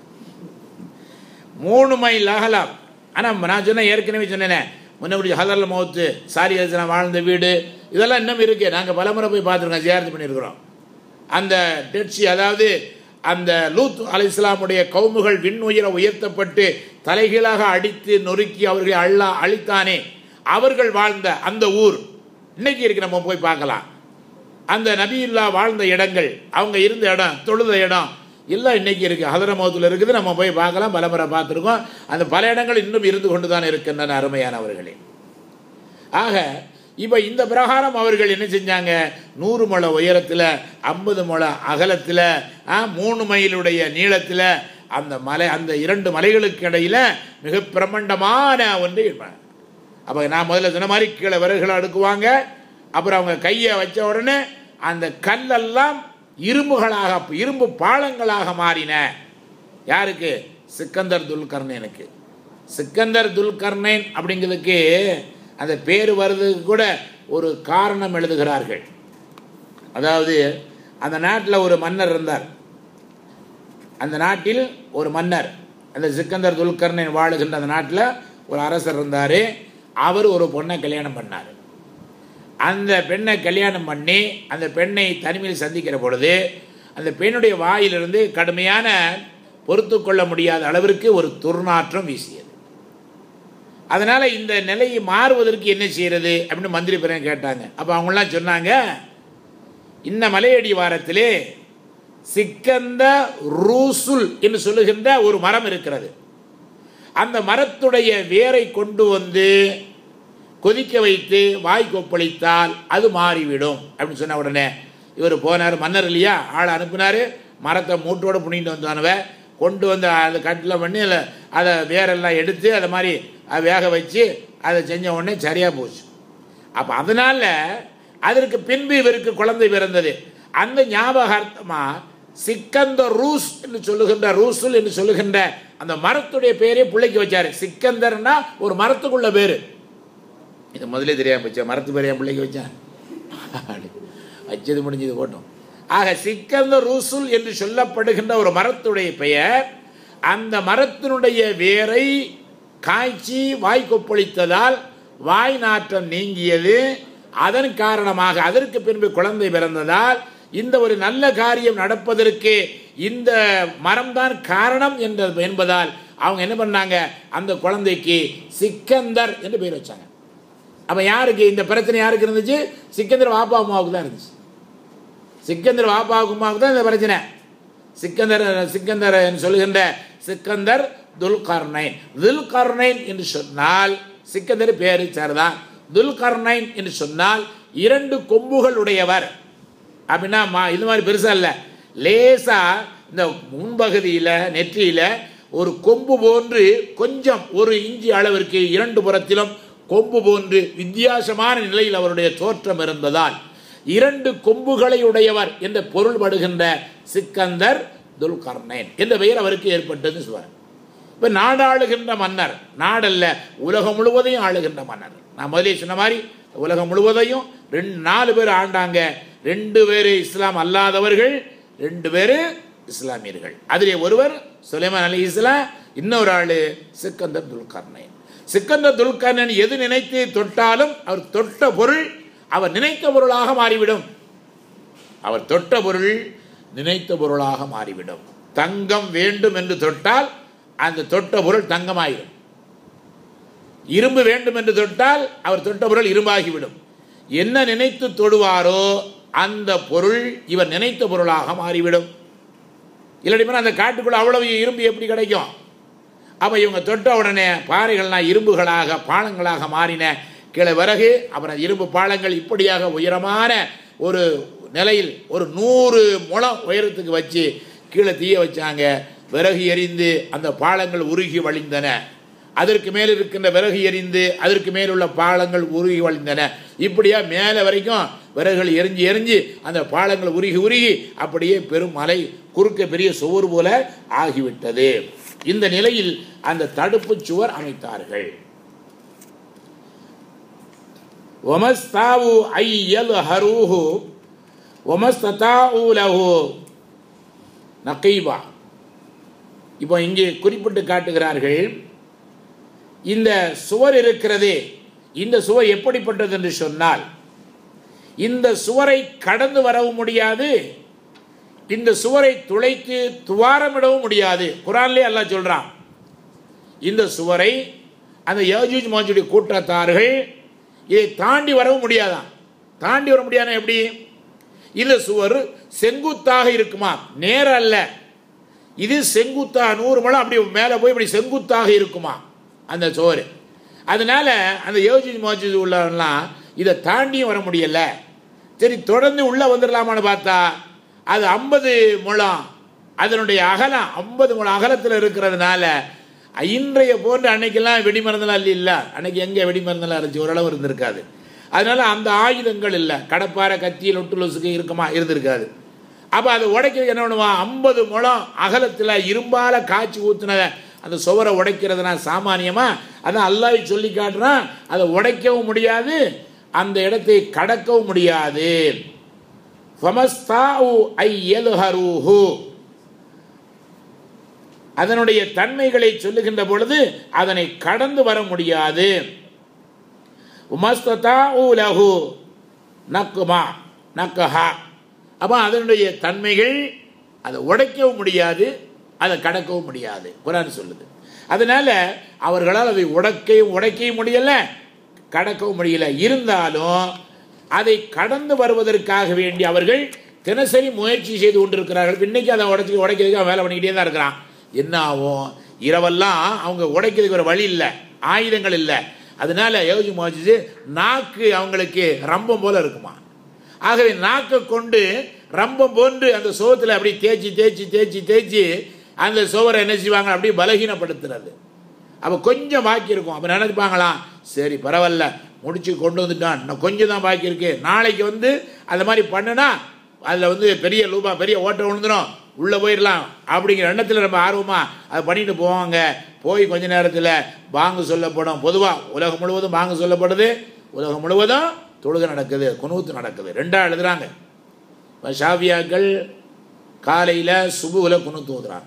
மூணு மைல் அகலம் ஆனால் நான் சொன்னேன் ஏற்கனவே சொன்னேனே முன்னபடி ஹதர்ல மௌத்து சாரி ஹசனா வாழ்ந்த வீடு இதெல்லாம் இன்னும் இருக்கு நாங்கள் பலமுறை போய் பார்த்துருக்கோம் ஜியாரத்து பண்ணியிருக்கிறோம் அந்த டெட்சி அதாவது அந்த லூத் அலை இஸ்லாமுடைய கவுமுகள் விண்ணுயர உயர்த்தப்பட்டு தலைகீழாக அடித்து நொறுக்கி அவர்களை அள்ளா அழித்தானே அவர்கள் வாழ்ந்த அந்த ஊர் இன்னைக்கு இருக்கு நம்ம போய் பார்க்கலாம் அந்த நபியுல்லா வாழ்ந்த இடங்கள் அவங்க இருந்த இடம் தொழுத இடம் எல்லாம் இன்னைக்கு இருக்கு ஹதரமௌத்தில் இருக்குது நம்ம போய் பார்க்கலாம் பல முறை பார்த்துருக்கோம் அந்த பல இடங்கள் இன்னும் இருந்து கொண்டு தான் இருக்கின்றன அருமையானவர்களே ஆக இப்போ இந்த பிரகாரம் அவர்கள் என்ன செஞ்சாங்க நூறு முழ உயரத்தில் ஐம்பது முழ அகலத்தில் மூணு மைலுடைய நீளத்தில் அந்த மலை அந்த இரண்டு மலைகளுக்கு இடையில மிக பிரம்மாண்டமான ஒன்று அப்போ நான் முதல்ல சொன்ன மாதிரி கீழே விறகுகளை அடுக்குவாங்க அப்புறம் அவங்க கையை வச்ச உடனே அந்த கல்லெல்லாம் இரும்புகளாக இரும்பு பாலங்களாக மாறின யாருக்கு சிக்கந்தர் துல்கர்ணனுக்கு சிக்கந்தர் துல்கர்ணன் அப்படிங்கிறதுக்கு அந்த பேர் வர்றதுக்கு கூட ஒரு காரணம் எழுதுகிறார்கள் அதாவது அந்த நாட்டில் ஒரு மன்னர் இருந்தார் அந்த நாட்டில் ஒரு மன்னர் அந்த சிக்கந்தர் துல்கர்ணன் வாழுகின்ற அந்த நாட்டில் ஒரு அரசர் இருந்தார் அவர் ஒரு பொண்ணை கல்யாணம் பண்ணார் அந்த பெண்ணை கல்யாணம் பண்ணி அந்த பெண்ணை தனிமையில் சந்திக்கிற பொழுது அந்த பெண்ணுடைய வாயிலிருந்து கடுமையான பொறுத்து கொள்ள முடியாத அளவிற்கு ஒரு துர்நாற்றம் வீசியது அதனால் இந்த நிலையை மாறுவதற்கு என்ன செய்யறது அப்படின்னு மந்திரி பிறகு கேட்டாங்க அப்போ அவங்களாம் சொன்னாங்க இந்த மலையடி வாரத்திலே சிக்கந்த ரூசுல் என்று சொல்லுகின்ற ஒரு மரம் இருக்கிறது அந்த மரத்துடைய வேரை கொண்டு வந்து கொதிக்க வைத்து வாய் கொப்பளித்தால் அது மாறிவிடும் அப்படின்னு சொன்ன உடனே இவர் போனார் மன்னர் இல்லையா ஆளை அனுப்பினார் மரத்தை மூட்டோடு புனிட்டு வந்தானவ கொண்டு வந்து அதை கட்டில் பண்ணி அதில் அதை வேரெல்லாம் எடுத்து அதை மாதிரி வேக வச்சு அதை செஞ்ச உடனே சரியாக போச்சு அப்போ அதனால் அதற்கு பின்பு இவருக்கு குழந்தை பிறந்தது அந்த ஞாபகார்த்தமாக சிக்கந்த ரூஸ் என்று சொல்லுகின்ற ரூசுல் என்று சொல்லுகின்ற அந்த மரத்துடைய பேரே பிள்ளைக்கு வச்சார் சிக்கந்தர்னா ஒரு மரத்துக்குள்ள பேர் இது முதலே தெரியாமல் போச்சா மரத்து பேர் என் பிள்ளைக்கு வச்சேன் வச்சது முடிஞ்சது போட்டோம் ஆக சிக்கந்த ரூசுல் என்று சொல்லப்படுகின்ற ஒரு மரத்துடைய பெயர் அந்த மரத்தினுடைய வேரை காய்ச்சி வாய் கொப்பளித்ததால் வாய் நாற்றம் நீங்கியது அதன் காரணமாக அதற்கு பின்பு குழந்தை பிறந்ததால் இந்த ஒரு நல்ல காரியம் நடப்பதற்கு இந்த மரம்தான் காரணம் என்ற என்பதால் அவங்க என்ன பண்ணாங்க அந்த குழந்தைக்கு சிக்கந்தர் என்று பேர் வச்சாங்க அப்போ யாருக்கு இந்த பிரச்சனை யாருக்கு இருந்துச்சு சிக்கந்தர் வாப்பா அம்மாவுக்கு தான் இருந்துச்சு சிக்கந்தர் வாப்பாவுக்கு அம்மாவுக்கு தான் இந்த பிரச்சனை சிக்கந்தர் சிக்கந்தர் சொல்லுகின்ற சிக்கந்தர் துல்கர்னைன் துல்கர்னைன் என்று சொன்னால் சிக்கந்தர் பேரு சார்தான் துல்கர்னைன் என்று சொன்னால் இரண்டு கொம்புகள் உடையவர் அப்படின்னா மா இது மாதிரி பெருசாக இல்லை லேசாக இந்த முன்பகுதியில் நெற்றியில் ஒரு கொம்பு போன்று கொஞ்சம் ஒரு இஞ்சி அளவிற்கு இரண்டு புறத்திலும் கொம்பு போன்று வித்தியாசமான நிலையில் அவருடைய தோற்றம் இருந்ததால் இரண்டு கொம்புகளை உடையவர் என்ற பொருள்படுகின்ற சிக்கந்தர் துல்கர்ணேன் என்ற பெயர் அவருக்கு ஏற்பட்டது சொல்வார் இப்போ நாடாளுகின்ற மன்னர் நாடல்ல உலகம் முழுவதையும் ஆளுகின்ற மன்னர் நான் முதலே சொன்ன மாதிரி உலகம் முழுவதையும் ரெண்டு நாலு பேர் ஆண்டாங்க ரெண்டு பேர் இஸ்லாம் அல்லாதவர்கள் ரெண்டு பேர் இஸ்லாமியர்கள் அதிலே ஒருவர் சுலைமான் அலி இஸ்லாம் இன்னொரு ஆள் சிக்கந்தர் துல்கர்ணேன் சிக்கந்தர் துல்கர்ணன் எது நினைத்து தொட்டாலும் அவர் தொட்ட பொருள் அவர் நினைத்த பொருளாக மாறிவிடும் அவர் தொட்ட பொருள் நினைத்த பொருளாக மாறிவிடும் தங்கம் வேண்டும் என்று தொட்டால் அந்த தொட்ட பொருள் தங்கமாயிடும் இரும்பு வேண்டும் என்று தொட்டால் அவர் தொட்ட பொருள் இரும்பாகிவிடும் என்ன நினைத்து தொடுவாரோ அந்த பொருள் இவர் நினைத்த பொருளாக மாறிவிடும் இல்லாட்டி அந்த காட்டுக்குள்ள அவ்வளவு இரும்பு எப்படி கிடைக்கும் அப்போ இவங்க தொட்ட உடனே பாறைகள்லாம் இரும்புகளாக பாலங்களாக மாறின கீழே விறகு அப்புறம் இரும்பு பாலங்கள் இப்படியாக உயரமான ஒரு நிலையில் ஒரு நூறு முழம் உயரத்துக்கு வச்சு கீழே தீய வச்சாங்க விறகு எரிந்து அந்த பாலங்கள் உருகி வழிந்தன அதற்கு மேல் இருக்கின்ற விறகு எரிந்து அதற்கு மேல் உள்ள பாலங்கள் உருகி வழிந்தன இப்படியா மேலே வரைக்கும் விறகுகள் எரிஞ்சு எரிஞ்சு அந்த பாலங்கள் உருகி உருகி அப்படியே பெரும் மலை குறுக்க பெரிய சுவர் போல ஆகிவிட்டது இந்த நிலையில் அந்த தடுப்பு சுவர் அமைத்தார்கள் ஒமஸ்தாவு ஐயல் ஹரூஹு ஒமஸ்ததாவு லஹு நகைபா இப்போ இங்கே குறிப்பிட்டு காட்டுகிறார்கள் இந்த சுவர் இருக்கிறதே இந்த சுவர் எப்படிப்பட்டது என்று சொன்னால் இந்த சுவரை கடந்து வரவும் முடியாது இந்த சுவரை துளைத்து துவாரமிடவும் முடியாது குரான்லேயே அல்லாஹ் சொல்றான் இந்த சுவரை அந்த யோஜூஜ் மோஜுடைய கூட்டத்தார்கள் இதை தாண்டி வரவும் முடியாதான் தாண்டி வர முடியாத எப்படி இந்த சுவர் செங்குத்தாக இருக்குமா நேர அல்ல இது செங்குத்தா நூறு மலம் அப்படி மேலே போய் இப்படி செங்குத்தாக இருக்குமா அந்த சுவர் அதனால அந்த யோஜி மோஜி உள்ளவன்லாம் இதை தாண்டியும் வர முடியல சரி தொடர்ந்து உள்ளே வந்துடலாமான்னு பார்த்தா அது ஐம்பது முழம் அதனுடைய அகலம் ஐம்பது முழம் அகலத்தில் இருக்கிறதுனால இன்றைய போன்ற அன்னைக்கெல்லாம் வெடிமருந்தெல்லாம் இல்லை இல்லை அன்னைக்கு எங்கே வெடிமருந்தெல்லாம் இருந்துச்சு ஓரளவு இருந்திருக்காது அதனால அந்த ஆயுதங்கள் இல்லை கடப்பாறை கத்தி லொட்டு லொசுக்கு இருக்குமா இருந்திருக்காது அப்போ அதை உடைக்கிறதுக்கு என்ன பண்ணுவான் ஐம்பது முழம் அகலத்தில் இரும்பால காய்ச்சி ஊற்றுன அந்த சுவரை உடைக்கிறதுனா சாமானியமா அதான் அல்லாவை சொல்லி காட்டுறான் அதை உடைக்கவும் முடியாது அந்த இடத்தை கடக்கவும் முடியாது அதனுடைய தன்மைகளை சொல்லுகின்ற பொழுது அதனை கடந்து வர முடியாது நக்குமா நக்கஹா அப்போ அதனுடைய தன்மைகள் அதை உடைக்கவும் முடியாது அதை கடக்கவும் முடியாது குரான் சொல்லுது அதனால அவர்களால் அதை உடைக்கவும் உடைக்கவும் முடியல கடக்கவும் முடியல இருந்தாலும் அதை கடந்து வருவதற்காக வேண்டி அவர்கள் தினசரி முயற்சி செய்து கொண்டிருக்கிறார்கள் இன்னைக்கு அதை உடைச்சி உடைக்கிறதுக்கு வேலை பண்ணிக்கிட்டே தான் இருக்கிறான் என்ன ஆகும் இரவெல்லாம் அவங்க உடைக்கிறதுக்கு ஒரு வழி இல்லை ஆயுதங்கள் இல்லை அதனால யோகி மோஜி நாக்கு அவங்களுக்கு ரம்பம் போல இருக்குமா ஆகவே நாக்கை கொண்டு ரம்பம் போன்று அந்த சோகத்தில் அப்படி தேய்ச்சி தேய்ச்சி தேய்ச்சி தேய்ச்சி அந்த சுவரை என்ன செய்வாங்க அப்படியே பலகீனப்படுத்துறது அப்போ கொஞ்சம் பாக்கி இருக்கும் அப்போ நினைப்பாங்களாம் சரி பரவாயில்ல முடிச்சு கொண்டு வந்துட்டான் இன்னும் கொஞ்சம் தான் பாக்கி இருக்கு நாளைக்கு வந்து அந்த மாதிரி பண்ணுனா அதில் வந்து பெரிய லூபா பெரிய ஓட்டம் விழுந்துடும் உள்ளே போயிடலாம் அப்படிங்கிற எண்ணத்தில் ரொம்ப ஆர்வமாக அதை பண்ணிட்டு போவாங்க போய் கொஞ்ச நேரத்தில் பாங்கு சொல்லப்படும் பொதுவாக உலகம் முழுவதும் பாங்கு சொல்லப்படுது உலகம் முழுவதும் தொழுகை நடக்குது குனூத்து நடக்குது ரெண்டாக எழுதுறாங்க ஷாவியாக்கள் காலையில் சுபுவில் குனூத்து ஓதுறாங்க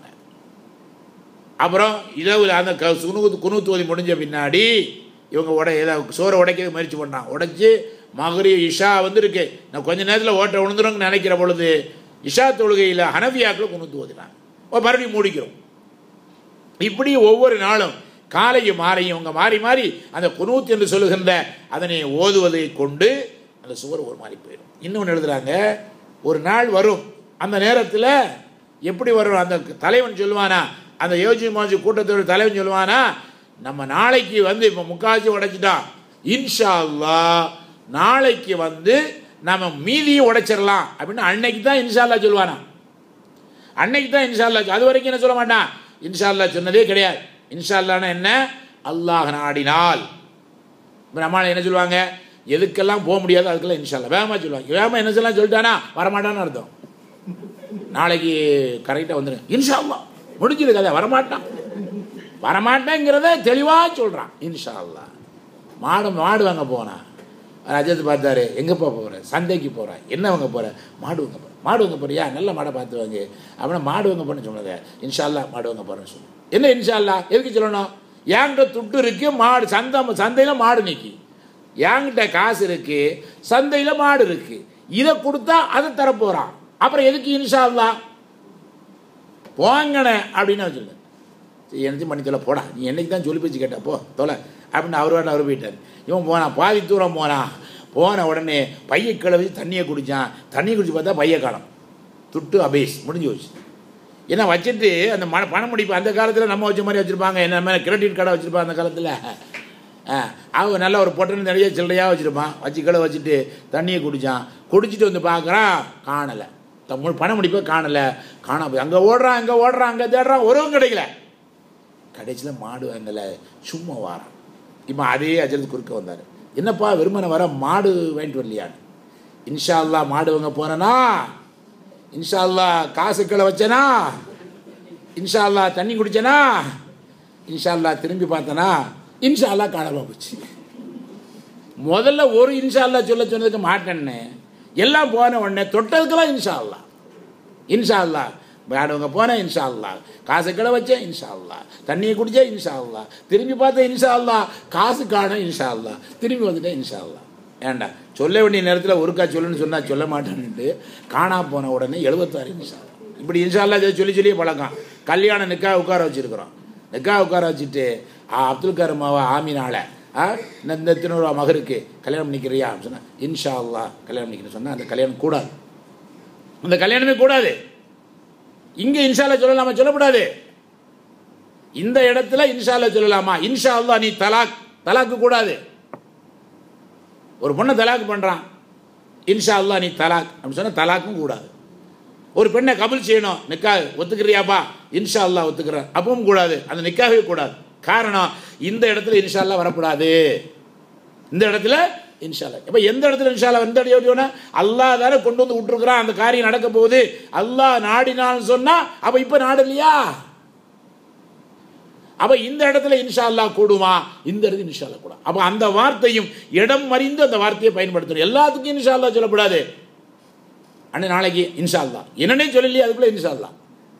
அப்புறம் இரவு அந்த க குனூத்து குனூத்து ஓதி முடிஞ்ச பின்னாடி இவங்க உடை ஏதாவது சோறை உடைக்க முயற்சி பண்ணான் உடைச்சி மகரி இஷா வந்து இருக்கு நான் கொஞ்ச நேரத்தில் ஓட்ட விழுந்துருன்னு நினைக்கிற பொழுது இஷா தொழுகையில் ஹனவியாக்களை குனூத்து ஓதினாங்க மறுபடியும் மூடிக்கிறோம் இப்படி ஒவ்வொரு நாளும் காலையும் மாறையும் இவங்க மாறி மாறி அந்த குனூத் என்று சொல்லுகின்ற அதனை ஓதுவதை கொண்டு அந்த சுவர் ஒரு மாதிரி போயிடும் இன்னொன்று எழுதுறாங்க ஒரு நாள் வரும் அந்த நேரத்தில் எப்படி வரும் அந்த தலைவன் சொல்லுவானா அந்த யோஜி மாஜி கூட்டத்தோட தலைவன் சொல்லுவானா நம்ம நாளைக்கு வந்து இப்போ முக்காசி உடைச்சிட்டான் இன்ஷா அல்லா நாளைக்கு வந்து நம்ம மீதியை உடைச்சிடலாம் அப்படின்னு அன்னைக்கு தான் இன்ஷால்லா சொல்லுவானா அன்னைக்கு தான் இன்ஷால்லா அது வரைக்கும் என்ன சொல்ல மாட்டான் இன்ஷால்லா சொன்னதே கிடையாது இன்ஷால்லான என்ன அல்லாஹ் நாடினால் நம்மளால் என்ன சொல்லுவாங்க எதுக்கெல்லாம் போக முடியாது அதுக்கெல்லாம் இன்ஷால்லா வேகமாக சொல்லுவாங்க வேகமாக என்ன சொல்லலாம் சொல்லிட்டானா வரமாட்டான்னு அர்த்தம் நாளைக்கு கரெக்டாக வந்துடும் இன்ஷா அல்லா முடிஞ்சது கதை வரமாட்டான் வரமாட்டேங்கிறத தெளிவாக சொல்கிறான் இன்ஷா அல்லா மாடு மாடு வாங்க போனான் அஜித் பார்த்தாரு எங்கேப்பா போகிற சந்தைக்கு போகிறேன் என்ன வாங்க போகிற மாடு வாங்க போகிறேன் மாடு வாங்க போறியா நல்ல மாடை பார்த்து வாங்க அப்படின்னா மாடு வாங்க போறேன்னு சொன்னது இன்ஷால்லா மாடு வாங்க போகிறேன்னு சொல்லு என்ன இன்ஷால்லா எதுக்கு சொல்லணும் என்கிட்ட துட்டு இருக்கு மாடு சந்தை சந்தையில் மாடு நிற்கி என்கிட்ட காசு இருக்கு சந்தையில் மாடு இருக்கு இதை கொடுத்தா அதை தரப்போகிறான் அப்புறம் எதுக்கு இன்ஷால்லா போங்கண்ணே அப்படின்னு வச்சுருங்க என்னத்தையும் பண்ணி தொலை போடா நீ என்னைக்கு தான் சொல்லி பேச்சு கேட்ட போ தொலை அப்படின்னு அவர் வேண்டாம் அவர் போயிட்டார் இவன் போனான் பாதி தூரம் போனான் போன உடனே பையை கீழே வச்சு தண்ணியை குடித்தான் தண்ணி குடிச்சு பார்த்தா பையை காணும் துட்டு அபேஸ் முடிஞ்சு போச்சு ஏன்னா வச்சுட்டு அந்த மன பணம் முடிப்பு அந்த காலத்தில் நம்ம வச்ச மாதிரி வச்சுருப்பாங்க என்ன மாதிரி கிரெடிட் கார்டை வச்சுருப்பாங்க அந்த காலத்தில் ஆ அவன் நல்ல ஒரு பொட்டல் நிறைய சில்லறையாக வச்சுருப்பான் வச்சு கீழே வச்சுட்டு தண்ணியை குடித்தான் குடிச்சிட்டு வந்து பார்க்குறான் காணலை தமிழ் பணம் முடிப்பை காணலை காண போய் அங்கே ஓடுறான் அங்கே ஓடுறான் அங்கே தேடுறான் ஒருவன் கிடைக்கல கடைசியில் மாடு வாங்கலை சும்மா வாரான் இப்போ அதே அஜரத்து குறுக்க வந்தார் என்னப்பா விரும்பின வர மாடு வாங்கிட்டு வரலையான்னு இன்ஷா அல்லா மாடு வாங்க போனேனா இன்ஷா அல்லா காசு கீழே வச்சேனா இன்ஷா அல்லா தண்ணி குடிச்சேனா இன்ஷா அல்லா திரும்பி பார்த்தனா இன்ஷா அல்லா காணாம போச்சு முதல்ல ஒரு இன்ஷா அல்லா சொல்ல சொன்னதுக்கு மாட்டேன்னு எல்லாம் போன உடனே தொட்டதுக்கெல்லாம் இன்ஷா அல்லா இன்ஷா அல்லா வேடவங்க போனேன் இன்ஷா அல்லா காசு கிட வச்சேன் இன்ஷா அல்லா தண்ணியை குடிச்சேன் இன்ஷா அல்லா திரும்பி பார்த்தேன் இன்ஷா அல்லா காசு காணும் இன்ஷா அல்லா திரும்பி வந்துட்டேன் இன்ஷா அல்லா ஏண்டா சொல்ல வேண்டிய நேரத்தில் ஒருக்கா சொல்லுன்னு சொன்னால் சொல்ல மாட்டேன்னுட்டு காணா போன உடனே எழுபத்தாறு இன்ஷா அல்லா இப்படி இன்ஷா அல்லா இதை சொல்லி சொல்லி பழக்கம் கல்யாணம் நிக்கா உட்கார வச்சிருக்கிறோம் நிக்கா உட்கார வச்சுட்டு ஆ, அப்துல் கருமாவா ஆமினால ஆ இந்த இந்த திருநூறுவா மகருக்கு கல்யாணம் பண்ணிக்கிறியா அப்படின்னு சொன்னா இன்ஷா அல்லா கல்யாணம் பண்ணிக்கிறேன் சொன்னால் அந்த கல்யாணம் கூடாது அந்த கல்யாணமே கூடாது இங்க இன்ஷால்ல சொல்லலாமா சொல்லக்கூடாது இந்த இடத்துல இன்ஷால்ல சொல்லலாமா இன்ஷா அல்லாஹ் நீ தலாக் தலாக்கு கூடாது ஒரு பொண்ணை தலாக் பண்றான் இன்ஷா அல்லாஹ் நீ தலாக் அப்படின்னு சொன்னா தலாக்கும் கூடாது ஒரு பெண்ணை கபுல் செய்யணும் நிக்காஹ் ஒத்துக்கிறியாப்பா இன்ஷா அல்லாஹ் ஒத்துக்கிறேன் அப்பவும் கூடாது அந்த நிக்காகவே கூடாது காரணம் இந்த இடத்துல இன்ஷா அல்லாஹ் வரக்கூடாது இந்த இடத்துல இன்ஷால்லா இப்போ எந்த இடத்துல இன்ஷால்லா எந்த இடத்துல அல்லாஹ் தானே கொண்டு வந்து விட்டுருக்குறான் அந்த காரியம் நடக்க போகுது அல்லாஹ் நாடினான்னு சொன்னா அப்ப இப்ப நாடலையா அப்ப இந்த இடத்துல இன்ஷா அல்லாஹ் கூடுமா இந்த இடத்துல இன்ஷா அல்லாஹ் கூடும் அப்ப அந்த வார்த்தையும் இடம் மறிந்து அந்த வார்த்தையை பயன்படுத்தணும் எல்லாத்துக்கும் இன்ஷா அல்லாஹ் சொல்லக்கூடாது அண்ணே நாளைக்கு இன்ஷா அல்லாஹ் என்னன்னே சொல்லலையே அதுக்குள்ள இன்ஷா அல்லாஹ்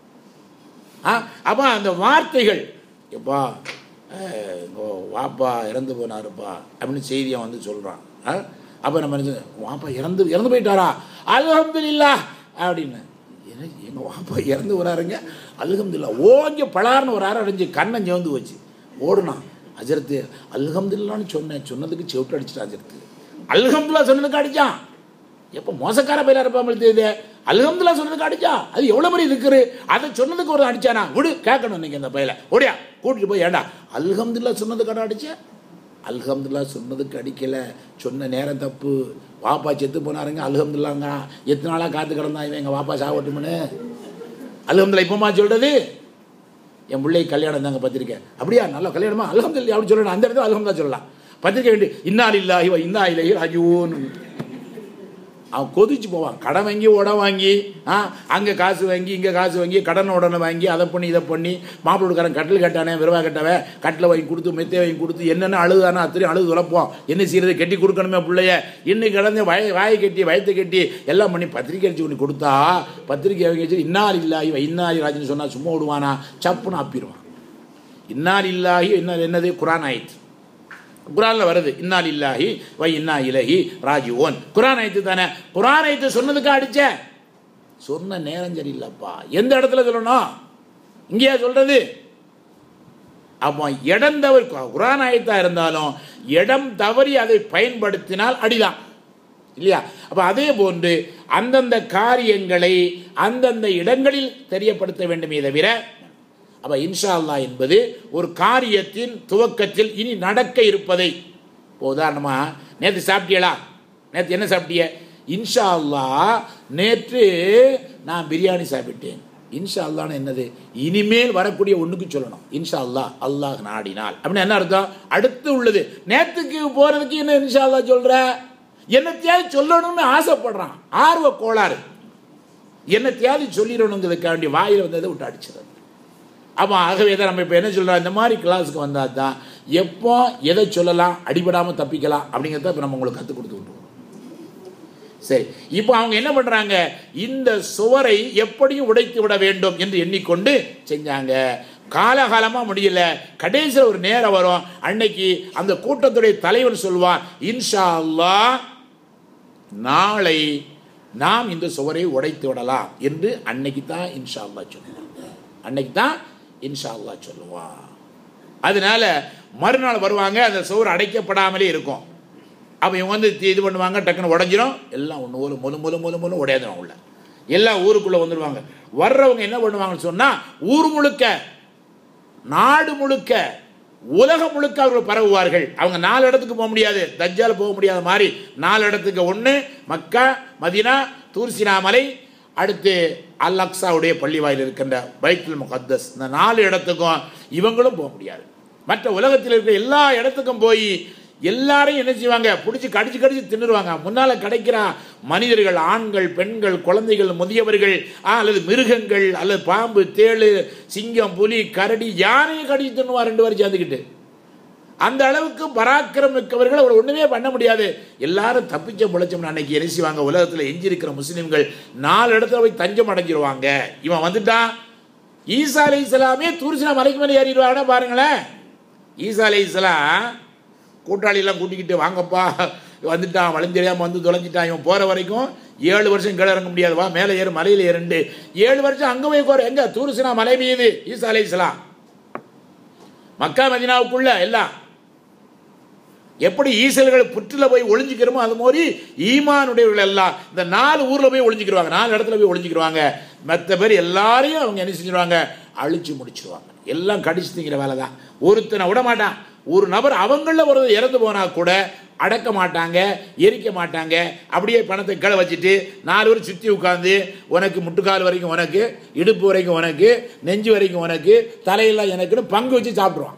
ஆ அப்போ அந்த வார்த்தைகள் எப்பா அஹ், இங்கோ வாப்பா இறந்து போனாருப்பா அப்படின்னு செய்தியை வந்து சொல்கிறான் அப்போ நம்ம என்ன சொல்றது? வாப்பா இறந்து இறந்து போயிட்டாரா அல்ஹம்துலில்லா அப்படின்னு என்ன எங்கள் வாப்பா இறந்து வராருங்க அல்ஹம்துல்லா ஓங்கி பலார்னு ஒரு அரை அடைஞ்சு கண்ணை சேர்ந்து வச்சு ஓடுனான் அஜரத்து அல்ஹம்துல்லான்னு சொன்னேன் சொன்னதுக்கு செவிட்டு அடிச்சிட்டான் அஜரத்து அல்ஹம்துல்லா சொன்னதுக்கு அடிச்சான் எப்போ மோசக்கார பயிலா இருப்பாமல் தெரியுது அல்ஹம்துல்லா சொன்னதுக்கு அடிச்சா அது எவ்வளோ பெரிய இருக்குது அதை சொன்னதுக்கு ஒரு அடிச்சானா விடு கேட்கணும் இன்னைக்கு அந்த பையல ஓடியா கூட்டிட்டு போய் ஏண்டா அல்ஹம்துல்லா சொன்னதுக்கு அட அடிச்ச அல்ஹம்துல்லா சொன்னதுக்கு அடிக்கல சொன்ன நேரம் தப்பு வாப்பா செத்து போனாருங்க அல்ஹம்துல்லாங்க எத்தனை நாளாக காத்து கிடந்தான் இவன் எங்கள் வாப்பா சாவட்டும்னு அல்ஹம்துல்லா இப்போமா சொல்றது என் பிள்ளை கல்யாணம் தாங்க பத்திரிக்கை அப்படியா நல்ல கல்யாணமா அல்ஹம்துல்லா அப்படி சொல்லணும் அந்த இடத்துல அல்ஹம்துல்லா சொல்லலாம் பத்திரிக்கை வேண்டி இன்னா இல்லாஹி வ இன்னா இலைஹி ராஜிஊன் அவன் கொதிச்சு போவான் கடன் வாங்கி உடம் வாங்கி ஆ அங்கே காசு வாங்கி இங்கே காசு வாங்கி கடன் உடனே வாங்கி அதை பண்ணி இதை பண்ணி மாப்பிள்ளைக்காரன் கட்டில் கட்டானே விரவா கட்டவன் கட்டில் வாங்கி கொடுத்து மெத்தை வாங்கி கொடுத்து என்னென்ன அழுதானோ அத்தனையும் அழுது உழப்போம் என்ன செய்யறது கட்டி கொடுக்கணுமே பிள்ளைய இன்னைக்கு கிடந்து வாய வாயை கட்டி வயத்தை கட்டி எல்லாம் பண்ணி பத்திரிக்கை அடிச்சு கொண்டு கொடுத்தா பத்திரிக்கை வாங்கி வச்சு இன்னார் இல்லாஹி வ இன்னாரி ராஜின்னு சொன்னால் சும்மா விடுவானா சப்புன்னு அப்பிடுவான் இன்னார் இல்லாஹி என்ன என்னது குரான் ஆயிடுச்சு குரான்ல வருது இன்னா இல்லாஹி வை இன்னா இலஹி ராஜிவோன் குரான் ஐத்து தானே குரான் ஐத்து சொன்னதுக்கு அடிச்ச சொன்ன நேரம் சரியில்லைப்பா எந்த இடத்துல சொல்லணும் இங்கேயா சொல்றது அப்போ இடம் தவறி குரான் ஆயத்தா இருந்தாலும் இடம் தவறி அதை பயன்படுத்தினால் அடிதான் இல்லையா அப்ப அதே போன்று அந்தந்த காரியங்களை அந்தந்த இடங்களில் தெரியப்படுத்த வேண்டுமே தவிர அப்ப இன்ஷா அல்லாஹ் என்பது ஒரு காரியத்தின் துவக்கத்தில் இனி நடக்க இருப்பதை இப்போ உதாரணமா நேற்று சாப்பிட்டியலா நேற்று என்ன சாப்பிட்டிய இன்ஷா அல்லாஹ் நேற்று நான் பிரியாணி சாப்பிட்டேன் இன்ஷா அல்லாஹ்னு என்னது இனிமேல் வரக்கூடிய ஒண்ணுக்கு சொல்லணும் இன்ஷா அல்லாஹ் அல்லாஹ் நாடினால் அப்படின்னு என்ன அர்த்தம் அடுத்து உள்ளது நேத்துக்கு போறதுக்கு என்ன இன்ஷா அல்லாஹ் சொல்ற என்னத்தையாவது சொல்லணும்னு ஆசைப்படுறான் ஆர்வ கோளாறு என்னத்தையாவது சொல்லிடணுங்கிறதுக்காண்டி வாயில் வந்ததை விட்டு அடிச்சிடறது ஆமாம் ஆகவே தான் நம்ம இப்போ என்ன சொல்கிறோம் இந்த மாதிரி கிளாஸுக்கு வந்தால் தான் எப்போ எதை சொல்லலாம் அடிபடாமல் தப்பிக்கலாம் அப்படிங்கிறத இப்போ நம்ம உங்களுக்கு கற்றுக் கொடுத்து விட்டுருவோம் சரி இப்போ அவங்க என்ன பண்ணுறாங்க இந்த சுவரை எப்படியும் உடைத்து விட வேண்டும் என்று எண்ணிக்கொண்டு செஞ்சாங்க காலகாலமாக முடியல கடைசியில் ஒரு நேரம் வரும் அன்னைக்கு அந்த கூட்டத்துடைய தலைவர் சொல்வார் இன்ஷா அல்லாஹ் நாளை நாம் இந்த சுவரை உடைத்து விடலாம் என்று அன்னைக்கு தான் இன்ஷா அல்லாஹ் சொல்லுவாங்க அன்னைக்கு தான் இன்ஷா அல்லாஹ் சொல்லுவான் அதனால மறுநாள் வருவாங்க அந்த சுவர் அடைக்கப்படாமலே இருக்கும் அப்போ இவங்க வந்து தி- இது பண்ணுவாங்க டக்குன்னு உடஞ்சிரும் எல்லாம் ஒன்று ஒரு முழு முழு முழு முழு உடையாதுரும் உள்ள எல்லாம் ஊருக்குள்ளே வந்துடுவாங்க வர்றவங்க என்ன பண்ணுவாங்கன்னு சொன்னால் ஊர் முழுக்க நாடு முழுக்க உலகம் முழுக்க அவர்கள் பரவுவார்கள் அவங்க நாலு இடத்துக்கு போக முடியாது தஜ்ஜால் போக முடியாத மாதிரி நாலு இடத்துக்கு ஒன்று மக்கா மதினா தூர்சினா மலை அடுத்து அல் அக்ஸாவுடைய பள்ளி வாயில் இருக்கின்ற பைத்துல் முகத்தஸ் இந்த நாலு இடத்துக்கும் இவங்களும் போக முடியாது மற்ற உலகத்தில் இருக்கிற எல்லா இடத்துக்கும் போய் எல்லாரையும் என்ன செய்வாங்க பிடிச்சி கடிச்சு கடிச்சு தின்னுருவாங்க முன்னால் கிடைக்கிற மனிதர்கள் ஆண்கள் பெண்கள் குழந்தைகள் முதியவர்கள் ஆ, அல்லது மிருகங்கள் அல்லது பாம்பு தேளு சிங்கம் புலி கரடி யானையும் கடிச்சு தின்னுவா ரெண்டு பேரும் சேர்ந்துக்கிட்டு அந்த அளவுக்கு பராக்கிரம் மிக்கவர்கள் அவர் ஒண்ணுமே பண்ண முடியாது எல்லாரும் தப்பிச்ச முளைச்சோம்னு அன்னைக்கு என்ன செய்வாங்க உலகத்தில் எஞ்சி இருக்கிற முஸ்லிம்கள் நாலு இடத்துல போய் தஞ்சம் அடைஞ்சிருவாங்க இவன் வந்துட்டான் ஈசா அலை இஸ்லாமே தூர்சினா மலைக்கு மேலே ஏறிடுவாங்க பாருங்களேன் ஈசா அலை இஸ்லாம் கூட்டாளியெல்லாம் கூட்டிக்கிட்டு வாங்கப்பா வந்துட்டான் வளைஞ்சறியாமல் வந்து தொலைஞ்சிட்டான் இவன் போகிற வரைக்கும் ஏழு வருஷம் கீழே இறங்க முடியாது வா மேலே ஏறு மலையில் ஏறுண்டு ஏழு வருஷம் அங்கே போய் கோர எங்க தூர்சினா மலை மீது ஈசா அலை இஸ்லாம் மக்கா மதினாவுக்குள்ள எல்லாம் எப்படி ஈசல்கள் புற்றில் போய் ஒளிஞ்சிக்கிறோமோ அது மாதிரி ஈமானுடையவர்கள் எல்லாம் இந்த நாலு ஊரில் போய் ஒளிஞ்சிக்கிருவாங்க நாலு இடத்துல போய் ஒளிஞ்சிக்கிருவாங்க மற்ற பேர் எல்லாரையும் அவங்க என்ன செஞ்சிருவாங்க அழிச்சு முடிச்சிருவாங்க எல்லாம் கடிச்சு திங்கிற வேலை தான் ஒருத்தனை விட மாட்டான் ஒரு நபர் அவங்களில் ஒரு இறந்து போனா கூட அடக்க மாட்டாங்க எரிக்க மாட்டாங்க அப்படியே பணத்தை கீழே வச்சுட்டு நாலு பேர் சுற்றி உட்காந்து உனக்கு முட்டுக்கால் வரைக்கும் உனக்கு இடுப்பு வரைக்கும் உனக்கு நெஞ்சு வரைக்கும் உனக்கு தலையெல்லாம் எனக்குன்னு பங்கு வச்சு சாப்பிடுவான்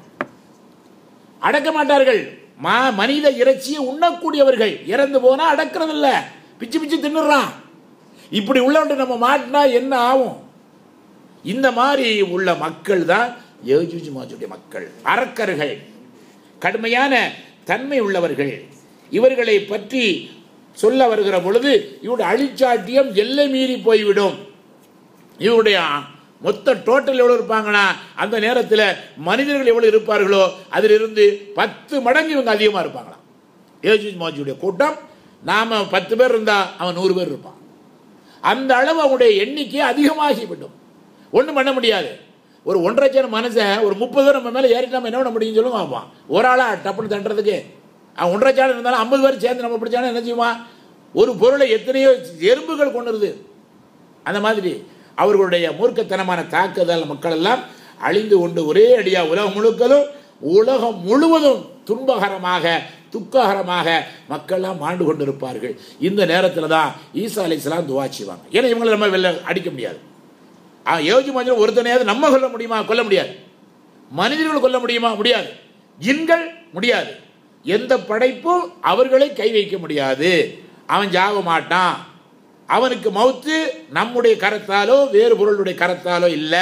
அடக்க மாட்டார்கள் மா மனித இறைச்சியை உண்ணக்கூடியவர்கள் இறந்து போனா அடக்கிறது இல்ல பிச்சு பிச்சு தின்னுறான் இப்படி உள்ளவன்ட்டு நம்ம மாட்டினா என்ன ஆகும் இந்த மாதிரி உள்ள மக்கள் தான் யோஜூஜ் மாஜுடைய மக்கள் அரக்கர்கள் கடுமையான தன்மை உள்ளவர்கள் இவர்களை பற்றி சொல்ல வருகிற பொழுது இவருடைய அழிச்சாட்டியம் எல்லை மீறி போய்விடும் இவருடைய மொத்த டோட்டல் எவ்வளோ இருப்பாங்கன்னா அந்த நேரத்தில் மனிதர்கள் எவ்வளோ இருப்பார்களோ அதிலிருந்து பத்து மடங்கு இவங்க அதிகமாக இருப்பாங்களாம் ஏஜூஜ் மாஜுடைய கூட்டம் நாம் பத்து பேர் இருந்தால் அவன் நூறு பேர் இருப்பான் அந்த அளவு அவனுடைய எண்ணிக்கை அதிகமாகிவிடும் ஒன்றும் பண்ண முடியாது ஒரு ஒன்றரை சேன மனுஷன் ஒரு முப்பது பேர் நம்ம மேலே ஏறிட்டு நம்ம என்ன பண்ண முடியும்னு சொல்லுங்க பார்ப்பான் ஒரு ஆளா டப்புன்னு தண்டுறதுக்கு அவன் ஒன்றரை சேனல் இருந்தாலும் ஐம்பது பேர் சேர்ந்து நம்ம பிடிச்சாலும் என்ன செய்வான் ஒரு பொருளை எத்தனையோ எறும்புகள் கொண்டுருது அந்த மாதிரி அவர்களுடைய மூர்க்கத்தனமான தாக்குதல் மக்கள் எல்லாம் அழிந்து கொண்டு ஒரே அடியா உலகம் முழுக்கதும் உலகம் முழுவதும் துன்பகரமாக துக்ககரமாக மக்கள்லாம் மாண்டு கொண்டிருப்பார்கள் இந்த நேரத்தில் தான் ஈசா அலிஸ்லாம் துவா செய்வாங்க ஏன்னா இவங்களை நம்ம வெளில அடிக்க முடியாது ஆ, யோகி மஞ்சள் ஒருத்தனையாவது நம்ம கொல்ல முடியுமா கொல்ல முடியாது மனிதர்கள் கொல்ல முடியுமா முடியாது ஜின்கள் முடியாது எந்த படைப்பும் அவர்களை கை வைக்க முடியாது அவன் ஜாக மாட்டான் அவனுக்கு மௌத்து நம்முடைய கரத்தாலோ வேறு பொருளுடைய கரத்தாலோ இல்லை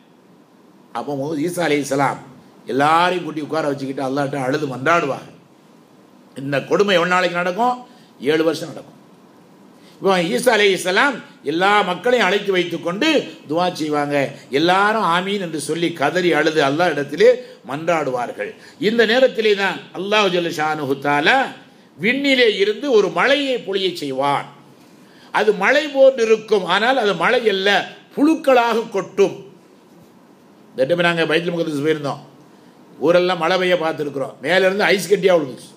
அப்போ முகமது ஈசா அலி இஸ்லாம் எல்லாரையும் கூட்டி உட்கார வச்சுக்கிட்டு அல்லாட்ட அழுது மன்றாடுவாங்க இந்த கொடுமை எவ்வளோ நாளைக்கு நடக்கும் ஏழு வருஷம் நடக்கும் இப்போ ஈசா அலி இஸ்லாம் எல்லா மக்களையும் அழைத்து வைத்துக்கொண்டு துவா செய்வாங்க எல்லாரும் ஆமீன் என்று சொல்லி கதறி அழுது அல்லாஹ் இடத்திலே மன்றாடுவார்கள் இந்த நேரத்திலே தான் அல்லாஹ் ஜல்ல ஷானுஹுத்தால விண்ணிலே இருந்து ஒரு மழையை பொழிய செய்வான் அது மழை போன்று இருக்கும் ஆனால் அது மழை அல்ல புழுக்களாக கொட்டும் இந்த டைம் நாங்கள் பைத்திய முகத்துக்கு போயிருந்தோம் ஊரெல்லாம் மழை பெய்ய பார்த்துருக்குறோம் மேலேருந்து ஐஸ் கட்டியாக விழுந்துச்சு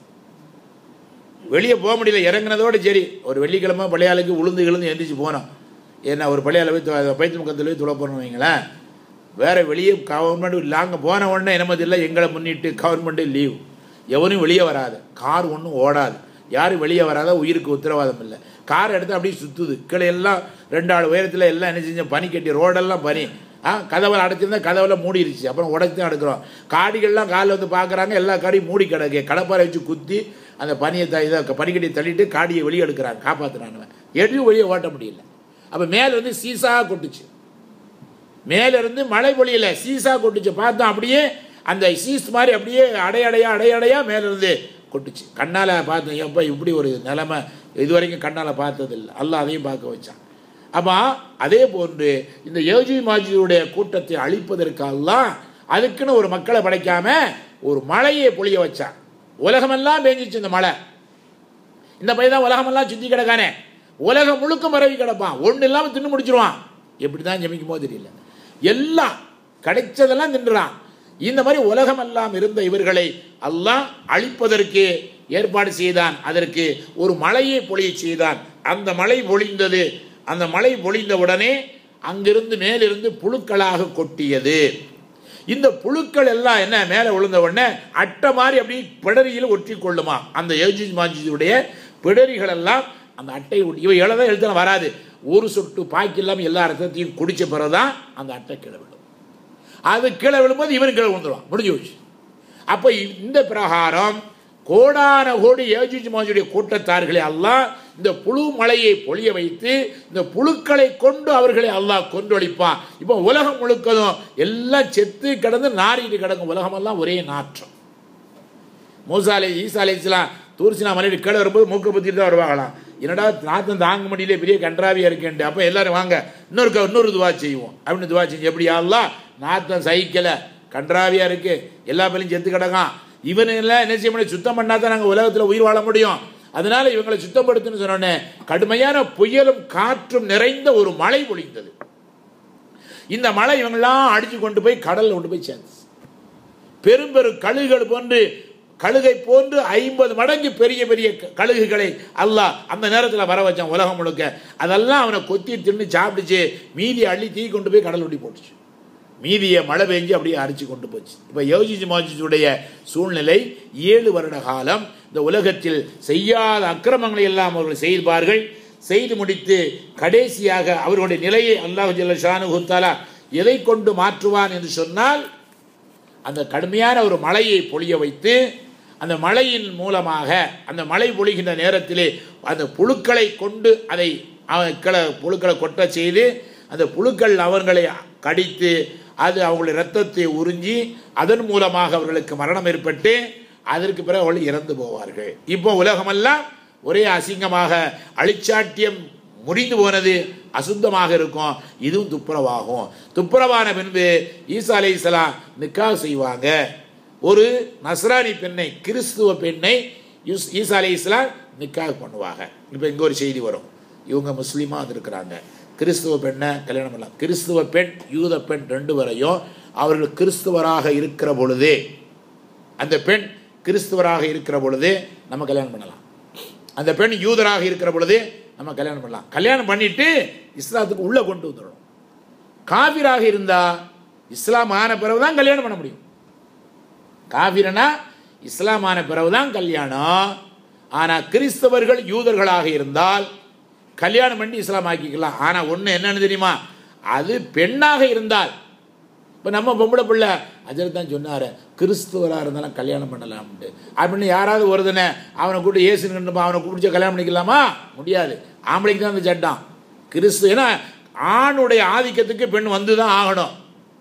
வெளியே போக முடியல இறங்குனதோட சரி ஒரு வெள்ளிக்கிழமை பழையாளுக்கு உளுந்து கிழுந்து எந்திரிச்சு போனோம் ஏன்னா ஒரு பழையால போய் து- பைத்திய முகத்தில் போய் துளை போகணும் வைங்களேன் வேறு வெளியே கவர்மெண்ட் இல்லாங்க போன உடனே என்னமதி இல்லை எங்களை முன்னிட்டு கவர்மெண்ட்டு லீவ் எவனும் வெளியே வராது கார் ஒன்றும் ஓடாது யாரும் வெளியே வராத உயிருக்கு உத்தரவாதம் இல்லை கார் எடுத்து அப்படியே சுற்றுது கீழே எல்லாம் ரெண்டு ஆள் உயரத்தில் எல்லாம் என்ன செஞ்ச பனி கட்டி ரோடெல்லாம் பனி ஆ கதவை அடைச்சிருந்தா கதவுல மூடிருச்சு அப்புறம் உடைச்சு தான் எடுக்கிறோம் காடிகள்லாம் காலில் வந்து பார்க்குறாங்க எல்லா காடியும் மூடி கிடக்கு கடப்பாரை வச்சு குத்தி அந்த பனியை த இதை பனிக்கட்டி தள்ளிட்டு காடியை வெளியே எடுக்கிறாங்க காப்பாற்றுறாங்க எதையும் வெளியே ஓட்ட முடியல அப்போ மேலே வந்து சீசா கொட்டுச்சு மேல இருந்து மழை பொழியல சீசா கொட்டுச்சு பார்த்தோம் அப்படியே அந்த சீஸ் மாதிரி அப்படியே அடையடையா அடையடையா மேல இருந்து கொட்டுச்சு கண்ணால் பார்த்தேன் எப்போ இப்படி ஒரு நிலைமை இது வரைக்கும் கண்ணால் பார்த்ததில்லை அல்லாஹ் அதையும் பார்க்க வச்சான் அப்போ அதே போன்று இந்த யோஜி மாஜியுடைய கூட்டத்தை அழிப்பதற்கெல்லாம் அதுக்குன்னு ஒரு மக்களை படைக்காம ஒரு மழையை பொழிய வச்சான் உலகமெல்லாம் பேஞ்சிச்சு இந்த மழை இந்த பையன் தான் உலகமெல்லாம் சுற்றி கிடக்கானே உலகம் முழுக்க பரவி கிடப்பான் ஒன்றும் இல்லாமல் தின்னு முடிச்சிருவான் எப்படி தான் ஜமிக்கும் போது தெரியல எல்லாம் கிடைச்சதெல்லாம் தின்றுறான் இந்த மாதிரி உலகமெல்லாம் இருந்த இவர்களை அல்லாஹ் அழிப்பதற்கு ஏற்பாடு செய்தான் அதற்கு ஒரு மழையை பொழிய செய்தான் அந்த மழை பொழிந்தது அந்த மழை பொழிந்த உடனே அங்கிருந்து மேலிருந்து புழுக்களாக கொட்டியது இந்த புழுக்கள் எல்லாம் என்ன மேலே விழுந்த உடனே அட்டை மாதிரி அப்படியே பிடரியில் ஒற்றி கொள்ளுமா அந்த ஏஜிஜ் மாஜிஜுடைய பிடரிகள் எல்லாம் அந்த அட்டை ஒட்டி இவ எழுத எழுத்துல வராது ஒரு சொட்டு பாக்கி இல்லாமல் எல்லா ரத்தத்தையும் குடிச்ச பிறகுதான் அந்த அட்டை கீழே விழும் அது கீழே விழும்போது இவன் கீழே விழுந்துருவான் முடிஞ்சு போச்சு அப்போ இந்த பிரகாரம் கோடான கோடி ஏஜிஜ் மாஜுடைய கூட்டத்தார்களை அல்லாஹ் இந்த புழு மலையை பொழிய வைத்து இந்த புழுக்களை கொண்டு அவர்களை அல்லாஹ் கொன்றொழிப்பான் இப்போ உலகம் முழுக்கதும் எல்லாம் செத்து கிடந்து நாரிட்டு கிடக்கும் உலகமெல்லாம் ஒரே நாற்றம் மூசாலை ஈசாலை இஸ்லாம் தூர்சினா மலையில் கீழே வரும்போது மூக்கை பற்றிட்டு தான் வருவாங்களாம் என்னடா நாத்தம் தாங்க முடியல பெரிய கன்றாவியாக இருக்கேன்ட்டு அப்போ எல்லாரும் வாங்க இன்னொரு க- இன்னொரு துவா செய்வோம் அப்படின்னு துவா செஞ்சு எப்படி ஆள்லாம் நாத்தம் சகிக்கலை கன்றாவியாக இருக்கு எல்லா பேரும் செத்து கிடக்கான் இவனெல்லாம் என்ன செய்ய முடியும் சுத்தம் பண்ணாதான் தான் நாங்கள் உலகத்தில் உயிர் வாழ முடியும் அதனால இவங்களை சுத்தப்படுத்துன்னு சொன்னோன்னே கடுமையான புயலும் காற்றும் நிறைந்த ஒரு மழை பொழிந்தது இந்த மழை இவங்கெல்லாம் அடிச்சு கொண்டு போய் கடல்ல கொண்டு போய் சேர்ந்து பெரும் பெரும் கழுகுகள் போன்று கழுகை போன்று ஐம்பது மடங்கு பெரிய பெரிய க- கழுகுகளை அல்லாஹ் அந்த நேரத்தில் வர வச்சான் உலகம் முழுக்க அதெல்லாம் அவனை கொத்தி தின்னு சாப்பிடுச்சு மீதி அள்ளி தீ கொண்டு போய் கடல் ஒட்டி போட்டுச்சு மீதியை மழை பெஞ்சு அப்படியே அரிச்சு கொண்டு போச்சு இப்போ யோசிச்சு மாஜிச்சுடைய சூழ்நிலை ஏழு வருட காலம் இந்த உலகத்தில் செய்யாத அக்கிரமங்களை எல்லாம் அவர்கள் செய்வார்கள் செய்து முடித்து கடைசியாக அவர்களுடைய நிலையை அல்லாஹ் ஜல்ல ஷானு எதை கொண்டு மாற்றுவான் என்று சொன்னால் அந்த கடுமையான ஒரு மழையை பொழிய வைத்து அந்த மழையின் மூலமாக அந்த மழை பொழிகின்ற நேரத்திலே அந்த புழுக்களை கொண்டு அதை அவன் கிள புழுக்களை கொட்ட செய்து அந்த புழுக்கள் அவர்களை கடித்து அது அவங்களுடைய இரத்தத்தை உறிஞ்சி அதன் மூலமாக அவர்களுக்கு மரணம் ஏற்பட்டு அதற்கு பிறகு அவர்கள் இறந்து போவார்கள் இப்போ உலகமெல்லாம் ஒரே அசிங்கமாக அழிச்சாட்டியம் முடிந்து போனது அசுத்தமாக இருக்கும் இதுவும் துப்புரவாகும் துப்புரவான பின்பு ஈசா அலை இஸ்லாம் நிக்காஹ் செய்வாங்க ஒரு நஸ்ரானி பெண்ணை கிறிஸ்துவ பெண்ணை யூஸ் ஈசா அலை இஸ்லாம் நிக்காஹ் பண்ணுவாங்க இப்போ இங்கே ஒரு செய்தி வரும் இவங்க முஸ்லீமாக இருக்கிறாங்க கிறிஸ்துவ பெண்ணை கல்யாணம் பண்ணலாம் கிறிஸ்துவ பெண் யூத பெண் ரெண்டு வரையும் அவர்கள் கிறிஸ்துவராக இருக்கிற பொழுதே அந்த பெண் கிறிஸ்துவராக இருக்கிற பொழுதே நம்ம கல்யாணம் பண்ணலாம் அந்த பெண் யூதராக இருக்கிற பொழுதே நம்ம கல்யாணம் பண்ணலாம் கல்யாணம் பண்ணிட்டு இஸ்லாத்துக்கு உள்ள கொண்டு வந்துடணும் காபிராக இருந்தா இஸ்லாம் ஆன பிறகு தான் கல்யாணம் பண்ண முடியும் காபிரனா இஸ்லாம் ஆன பிறகு தான் கல்யாணம் ஆனால் கிறிஸ்தவர்கள் யூதர்களாக இருந்தால் கல்யாணம் பண்ணி இஸ்லாம் ஆக்கிக்கலாம் ஆனால் ஒன்று என்னன்னு தெரியுமா அது பெண்ணாக இருந்தால் இப்போ நம்ம பொம்பளை பிள்ளை அஜர் தான் சொன்னார் கிறிஸ்துவராக இருந்தாலும் கல்யாணம் பண்ணலாம்ட்டு அப்படின்னு யாராவது ஒருதனை அவனை கூப்பிட்டு ஏசுன்னு அவனை கூப்பிட்டு கல்யாணம் பண்ணிக்கலாமா முடியாது ஆம்பளைக்கு தான் அந்த சட்டம் கிறிஸ்து ஏன்னா ஆணுடைய ஆதிக்கத்துக்கு பெண் வந்து தான் ஆகணும்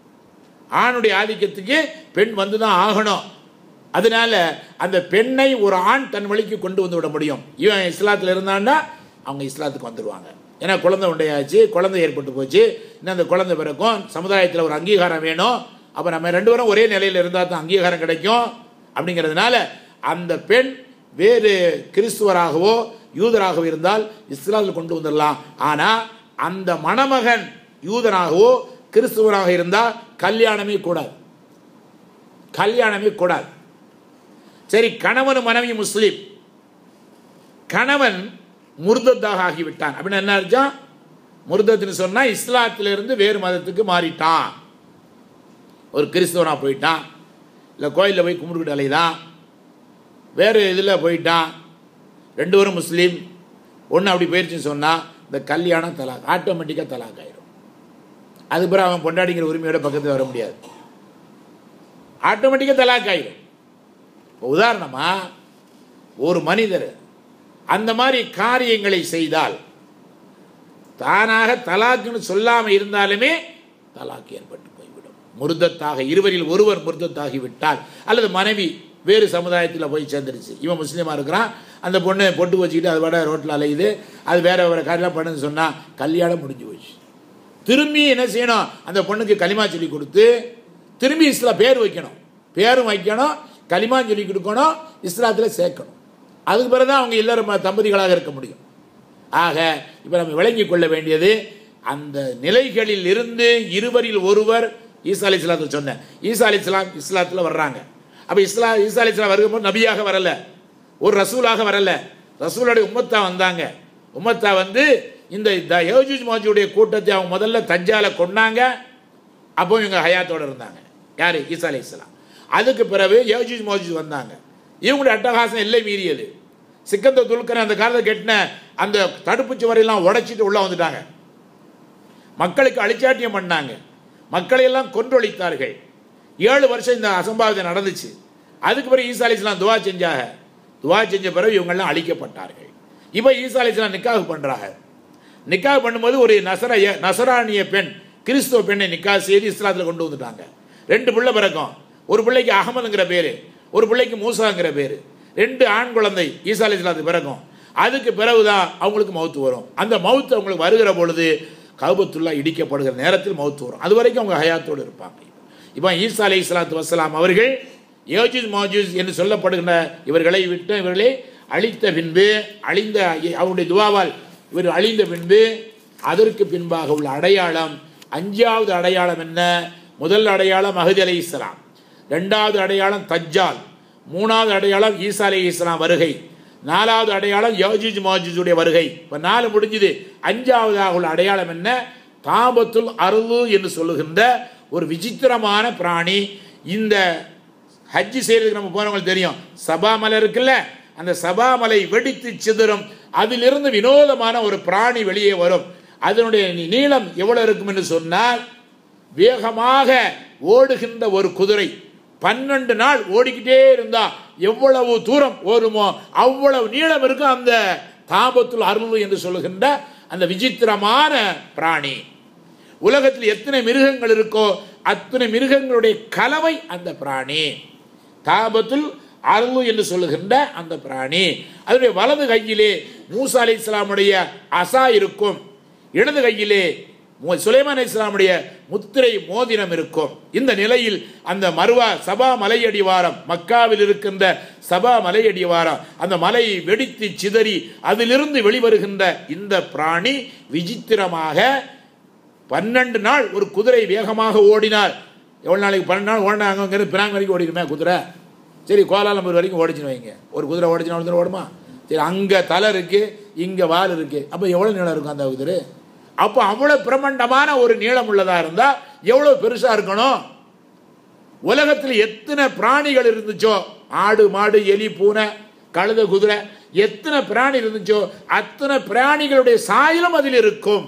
ஆணுடைய ஆதிக்கத்துக்கு பெண் வந்து தான் ஆகணும் அதனால அந்த பெண்ணை ஒரு ஆண் தன் வழிக்கு கொண்டு வந்து விட முடியும் இவன் இஸ்லாத்தில் இருந்தான்னா அவங்க இஸ்லாத்துக்கு வந்துடுவாங்க ஏன்னா குழந்தை உண்டையாச்சு குழந்தை ஏற்பட்டு போச்சு இன்னும் அந்த குழந்தை பிறக்கும் சமுதாயத்தில் ஒரு அங்கீகாரம் வேணும் அப்போ நம்ம ரெண்டு பேரும் ஒரே நிலையில் இருந்தால் தான் அங்கீகாரம் கிடைக்கும் அப்படிங்கிறதுனால அந்த பெண் வேறு கிறிஸ்துவராகவோ யூதராகவோ இருந்தால் இஸ்லாத்தில் கொண்டு வந்துடலாம் ஆனால் அந்த மணமகன் யூதனாகவோ கிறிஸ்துவராக இருந்தால் கல்யாணமே கூடாது கல்யாணமே கூடாது சரி கணவன் மனைவி முஸ்லீம் கணவன் முர்தத்தாக ஆகிவிட்டான் அப்படின்னு என்ன அர்த்தம் முர்தத்துன்னு சொன்னால் இஸ்லாத்திலிருந்து வேறு மதத்துக்கு மாறிட்டான் ஒரு கிறிஸ்தவனா போயிட்டான் இல்லை கோயிலில் போய் கும்பிட்டுக்கிட்டு அலைதான் வேறு இதில் போயிட்டான் ரெண்டு பேரும் முஸ்லீம் ஒன்று அப்படி போயிடுச்சுன்னு சொன்னால் இந்த கல்யாணம் தலாக் ஆட்டோமேட்டிக்காக தலாக் ஆயிரும் அது பிறகு அவன் பொண்டாடிங்கிற உரிமையோட பக்கத்தில் வர முடியாது ஆட்டோமேட்டிக்காக தலாக் ஆயிரும் இப்போ உதாரணமாக ஒரு மனிதர் அந்த மாதிரி காரியங்களை செய்தால் தானாக தலாக்குன்னு சொல்லாமல் இருந்தாலுமே தலாக் ஏற்பட்டு போய்விடும் முருதத்தாக இருவரில் ஒருவர் முருதத்தாகி விட்டால் அல்லது மனைவி வேறு சமுதாயத்தில் போய் சேர்ந்துருச்சு இவன் முஸ்லீமாக இருக்கிறான் அந்த பொண்ணு பொட்டு வச்சுக்கிட்டு அது வட ரோட்டில் அலையுது அது வேற வேற காரியெல்லாம் பண்ணுன்னு சொன்னால் கல்யாணம் முடிஞ்சு போச்சு திரும்பி என்ன செய்யணும் அந்த பொண்ணுக்கு களிமா சொல்லி கொடுத்து திரும்பி இஸ்லா பேர் வைக்கணும் பேரும் வைக்கணும் களிமா சொல்லி கொடுக்கணும் இஸ்லாத்தில் சேர்க்கணும் அதுக்கு பிறகு தான் அவங்க எல்லாரும் தம்பதிகளாக இருக்க முடியும் ஆக இப்போ நம்ம விளங்கிக் கொள்ள வேண்டியது அந்த நிலைகளில் இருந்து இருவரில் ஒருவர் ஈசா அலி இஸ்லாத்தில் சொன்னேன் ஈசா அலி இஸ்லாம் இஸ்லாத்தில் வர்றாங்க அப்போ இஸ்லா ஈசா அலி இஸ்லாம் வரும்போது நபியாக வரல ஒரு ரசூலாக வரல ரசூலுடைய உம்மத்தா வந்தாங்க உம்மத்தா வந்து இந்த த- யஜூஜ் மாஜூடைய கூட்டத்தை அவங்க முதல்ல தஜ்ஜால கொண்டாங்க அப்போ இவங்க ஹயாத்தோட இருந்தாங்க யார் ஈசா அலி இஸ்லாம் அதுக்கு பிறகு யஜூஜ் மோஜூஜ் வந்தாங்க இவங்களுடைய அட்டகாசம் எல்லை மீறியது சிக்கந்த துல்கர் அந்த காலத்தில் கெட்டின அந்த தடுப்பு சுவரையெல்லாம் உடைச்சிட்டு உள்ள வந்துட்டாங்க மக்களுக்கு அழிச்சாட்டியம் பண்ணாங்க மக்களை எல்லாம் கொன்றொழித்தார்கள் ஏழு வருஷம் இந்த அசம்பாவிதம் நடந்துச்சு அதுக்கு பிறகு ஈசா அலிஸ்லாம் துவா செஞ்சாங்க துவா செஞ்ச பிறகு இவங்கெல்லாம் அழிக்கப்பட்டார்கள் இப்போ ஈசா அலிஸ்லாம் நிக்காக பண்ணுறாங்க நிக்காக பண்ணும்போது ஒரு நசரைய நசரானிய பெண் கிறிஸ்துவ பெண்ணை நிக்கா செய்து இஸ்லாத்தில் கொண்டு வந்துட்டாங்க ரெண்டு பிள்ளை பிறக்கும் ஒரு பிள்ளைக்கு அகமதுங்கிற பேர் ஒரு பிள்ளைக்கு மூசாங்கிற பேர் ரெண்டு ஆண் குழந்தை ஈசா அலிஸ்லாத்துக்கு பிறக்கும் அதுக்கு பிறகுதான் அவங்களுக்கு மவுத்து வரும் அந்த மவுத்து அவங்களுக்கு வருகிற பொழுது கௌபத்துல்லா இடிக்கப்படுகிற நேரத்தில் மவுத்து வரும் அது வரைக்கும் அவங்க ஹயாத்தோடு இருப்பாங்க இப்போ ஈசா அலி இஸ்லாத்து வசலாம் அவர்கள் யோஜூஸ் மோஜூஸ் என்று சொல்லப்படுகின்ற இவர்களை விட்டு இவர்களை அழித்த பின்பு அழிந்த அவருடைய துவாவால் இவர் அழிந்த பின்பு அதற்கு பின்பாக உள்ள அடையாளம் அஞ்சாவது அடையாளம் என்ன முதல் அடையாளம் மஹதி அலி இஸ்லாம் ரெண்டாவது அடையாளம் தஜ்ஜால் மூணாவது அடையாளம் ஈசா அலி இஸ்லாம் வருகை நாலாவது அடையாளம் யோஜூஜ் மோஜூஜுடைய வருகை இப்போ நாலு முடிஞ்சுது அஞ்சாவதாக உள்ள அடையாளம் என்ன தாபத்துல் அருளு என்று சொல்லுகின்ற ஒரு விசித்திரமான பிராணி இந்த ஹஜ்ஜி செய்யறதுக்கு நம்ம போனவங்களுக்கு தெரியும் சபா மலை இருக்குல்ல அந்த சபா மலை வெடித்து சிதறும் அதிலிருந்து வினோதமான ஒரு பிராணி வெளியே வரும் அதனுடைய நீ- நீளம் எவ்வளவு இருக்கும் என்று சொன்னால் வேகமாக ஓடுகின்ற ஒரு குதிரை பன்னெண்டு நாள் ஓடிக்கிட்டே இருந்தா எவ்வளவு தூரம் ஓடுமோ அவ்வளவு நீளம் இருக்கும் அந்த தாபத்துல் அருள் என்று சொல்லுகின்ற அந்த விசித்திரமான பிராணி உலகத்தில் எத்தனை மிருகங்கள் இருக்கோ அத்தனை மிருகங்களுடைய கலவை அந்த பிராணி தாபத்துல் அருளு என்று சொல்லுகின்ற அந்த பிராணி அதனுடைய வலது கையிலே மூசா அலி இஸ்லாமுடைய அசா இருக்கும் இடது கையிலே மு- சுலைமான் அலி இஸ்லாமுடைய முத்திரை மோதிரம் இருக்கும் இந்த நிலையில் அந்த மருவா சபா மலையடிவாரம் மக்காவில் இருக்கின்ற சபா மலையடிவாரம் அந்த மலை வெடித்து சிதறி அதிலிருந்து வெளிவருகின்ற இந்த பிராணி விசித்திரமாக பன்னெண்டு நாள் ஒரு குதிரை வேகமாக ஓடினார் எவ்வளோ நாளைக்கு பன்னெண்டு நாள் ஓடினாங்க அங்கேருந்து பினாங் வரைக்கும் ஓடிடுமே குதிரை சரி கோலாலம்பூர் வரைக்கும் ஓடிச்சுன்னு வைங்க ஒரு குதிரை ஓடிச்சுனா ஒரு குதிரை ஓடுமா சரி அங்கே தலை இருக்கு இங்கே வால் இருக்கு அப்போ எவ்வளோ நீளம் இருக்கும் அந்த குதிரை அப்போ அவ்வளோ பிரம்மாண்டமான ஒரு நீளம் உள்ளதாக இருந்தால் எவ்வளோ பெருசாக இருக்கணும் உலகத்தில் எத்தனை பிராணிகள் இருந்துச்சோ ஆடு மாடு எலி பூனை கழுத குதிரை எத்தனை பிராணி இருந்துச்சோ அத்தனை பிராணிகளுடைய சாயலும் அதில் இருக்கும்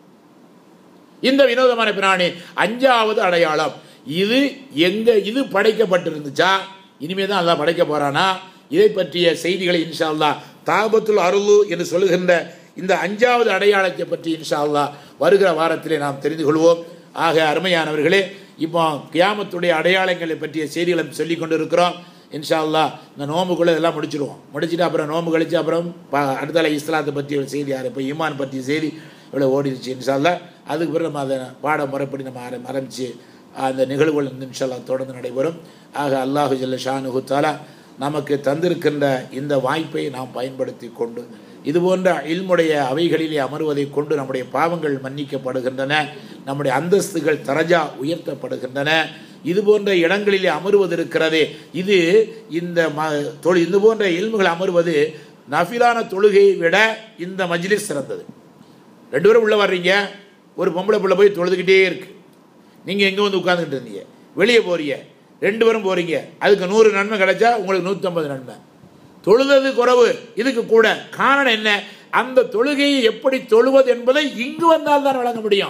இந்த வினோதமான பிராணி அஞ்சாவது அடையாளம் இது எங்க இது படைக்கப்பட்டிருந்துச்சா இனிமே தான் அல்லாஹ் படைக்க போறானா இதை பற்றிய செய்திகளை இன்ஷா அல்லாஹ் தாபத்துல் அருளு என்று சொல்லுகின்ற இந்த அஞ்சாவது அடையாளத்தை பற்றி இன்ஷா அல்லாஹ் வருகிற வாரத்திலே நாம் தெரிந்து கொள்வோம் ஆக அருமையானவர்களே இப்போ கியாமத்துடைய அடையாளங்களை பற்றிய செய்திகளை சொல்லிக் கொண்டு இருக்கிறோம் இன்ஷா அல்லாஹ் இந்த நோம்புக்குள்ளே இதெல்லாம் முடிச்சிருவோம் முடிச்சுட்டு அப்புறம் நோம்பு கழிச்சு அப்புறம் ப- அடுத்தால இஸ்லாத்தை பற்றி ஒரு செய்தி யார் இப்போ ஈமான் பற்றிய செய்தி இவ்வளோ ஓடிடுச்சு இன்ஷால்லா அதுக்கு பிறகு நம்ம அதை பாட முறைப்படி நம்ம ஆரம் ஆரம்பித்து அந்த நிகழ்வுகள் வந்து இன்ஷால்லா தொடர்ந்து நடைபெறும் ஆக அல்லாஹு ஜல்ல ஷானுஹு தாலா நமக்கு தந்திருக்கின்ற இந்த வாய்ப்பை நாம் பயன்படுத்தி கொண்டு இது போன்ற இல்முடைய அவைகளிலே அமர்வதை கொண்டு நம்முடைய பாவங்கள் மன்னிக்கப்படுகின்றன நம்முடைய அந்தஸ்துகள் தரஜா உயர்த்தப்படுகின்றன இது போன்ற இடங்களிலே அமர்வது இருக்கிறதே இது இந்த ம தொழு இது போன்ற இல்முகள் அமர்வது நஃபிலான தொழுகையை விட இந்த மஜ்லிஸ் சிறந்தது ரெண்டு பேரும் உள்ளே வர்றீங்க ஒரு பொம்பளை பிள்ளை போய் தொழுதுகிட்டே இருக்கு நீங்கள் எங்கே வந்து உட்காந்துக்கிட்டு இருந்தீங்க வெளியே போறீங்க ரெண்டு பேரும் போறீங்க அதுக்கு நூறு நன்மை கிடைச்சா உங்களுக்கு நூற்றம்பது நன்மை தொழுதது குறைவு இதுக்கு கூட காரணம் என்ன அந்த தொழுகையை எப்படி தொழுவது என்பதை இங்கு வந்தால் தான் வழங்க முடியும்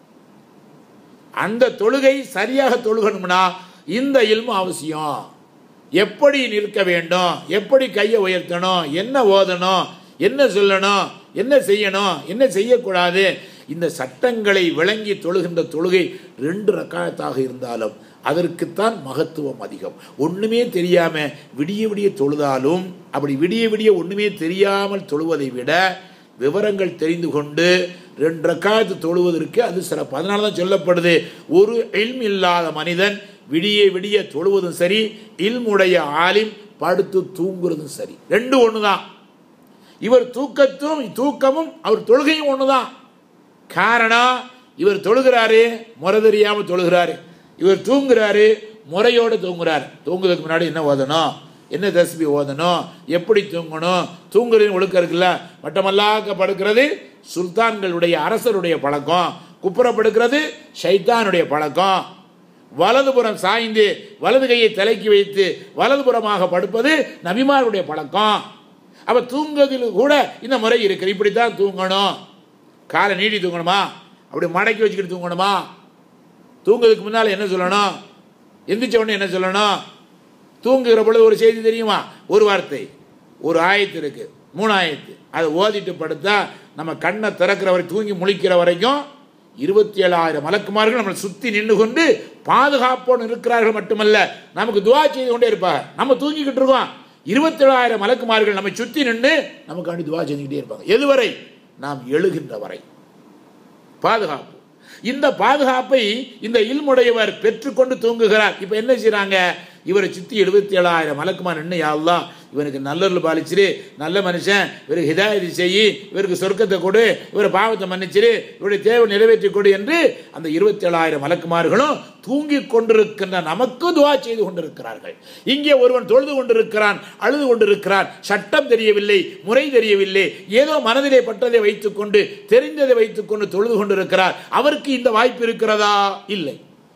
அந்த தொழுகை சரியாக தொழுகணும்னா இந்த இல்மு அவசியம் எப்படி நிற்க வேண்டும் எப்படி கையை உயர்த்தணும் என்ன ஓதணும் என்ன சொல்லணும் என்ன செய்யணும் என்ன செய்யக்கூடாது இந்த சட்டங்களை விளங்கி தொழுகின்ற தொழுகை ரெண்டு ரக்காயத்தாக இருந்தாலும் அதற்குத்தான் மகத்துவம் அதிகம் ஒண்ணுமே தெரியாம விடிய விடிய தொழுதாலும் அப்படி விடிய விடிய ஒண்ணுமே தெரியாமல் தொழுவதை விட விவரங்கள் தெரிந்து கொண்டு ரெண்டு ரக்காயத்து தொழுவதற்கு அது சிறப்பு அதனால தான் சொல்லப்படுது ஒரு இல்ம் இல்லாத மனிதன் விடிய விடிய தொழுவதும் சரி இல்முடைய ஆலிம் படுத்து தூங்குறதும் சரி ரெண்டு ஒன்று தான் இவர் தூக்கத்தும் தூக்கமும் அவர் தொழுகையும் ஒன்று தான் காரணம் இவர் தொழுகிறாரு முறை தெரியாமல் தொழுகிறாரு இவர் தூங்குறாரு முறையோடு தூங்குறாரு தூங்குறதுக்கு முன்னாடி என்ன ஓதணும் என்ன தஸ்பி ஓதணும் எப்படி தூங்கணும் தூங்குறது ஒழுக்கம் இருக்குல்ல மட்டமல்லாக்க படுக்கிறது சுல்தான்களுடைய அரசருடைய பழக்கம் குப்புறப்படுக்கிறது ஷைத்தானுடைய பழக்கம் வலதுபுறம் சாய்ந்து வலது கையை தலைக்கு வைத்து வலதுபுறமாக படுப்பது நபிமாருடைய பழக்கம் அப்ப தூங்குவதில் கூட இந்த முறை இருக்குது இப்படித்தான் தூங்கணும் காலை நீடி தூங்கணுமா அப்படி மடக்கி வச்சுக்கிட்டு தூங்கணுமா தூங்குறதுக்கு முன்னால் என்ன சொல்லணும் எந்திரிச்ச உடனே என்ன சொல்லணும் தூங்குகிற பொழுது ஒரு செய்தி தெரியுமா ஒரு வார்த்தை ஒரு ஆயத்து இருக்கு மூணு ஆயத்து அதை ஓதிட்டு படுத்தா நம்ம கண்ணை திறக்கிற வரை தூங்கி முழிக்கிற வரைக்கும் இருபத்தி ஏழாயிரம் மலக்குமார்கள் நம்மளை சுத்தி நின்று கொண்டு பாதுகாப்போடு இருக்கிறார்கள் மட்டுமல்ல நமக்கு துவா செய்து கொண்டே இருப்பாங்க நம்ம தூங்கிக்கிட்டு இருக்கோம் இருபத்தி ஏழாயிரம் மலக்குமார்கள் நம்மை சுத்தி நின்று நமக்காண்டி துவா செஞ்சுக்கிட்டே இருப்பாங்க எதுவரை நாம் எழுகின்ற வரை பாதுகாப்பு இந்த பாதுகாப்பை இந்த இல்முடையவர் பெற்றுக்கொண்டு தூங்குகிறார் இப்ப என்ன செய்றாங்க இவரை சுத்தி எழுபத்தி ஏழாயிரம் மலக்குமா நின்று யாழ்லாம் இவனுக்கு நல்லொருள் பாலிச்சிரு நல்ல மனுஷன் இவருக்கு ஹிதாயதி செய்யி இவருக்கு சொர்க்கத்தை கொடு இவரை பாவத்தை மன்னிச்சிரு இவருடைய தேவை நிறைவேற்றி கொடு என்று அந்த இருபத்தி ஏழாயிரம் மலக்குமார்களும் தூங்கிக் கொண்டிருக்கின்ற நமக்கு துவா செய்து கொண்டிருக்கிறார்கள் இங்கே ஒருவன் தொழுது கொண்டிருக்கிறான் அழுது கொண்டிருக்கிறான் சட்டம் தெரியவில்லை முறை தெரியவில்லை ஏதோ மனதிலே பட்டதை வைத்துக்கொண்டு தெரிந்ததை வைத்துக்கொண்டு தொழுது கொண்டிருக்கிறார் அவருக்கு இந்த வாய்ப்பு இருக்கிறதா இல்லை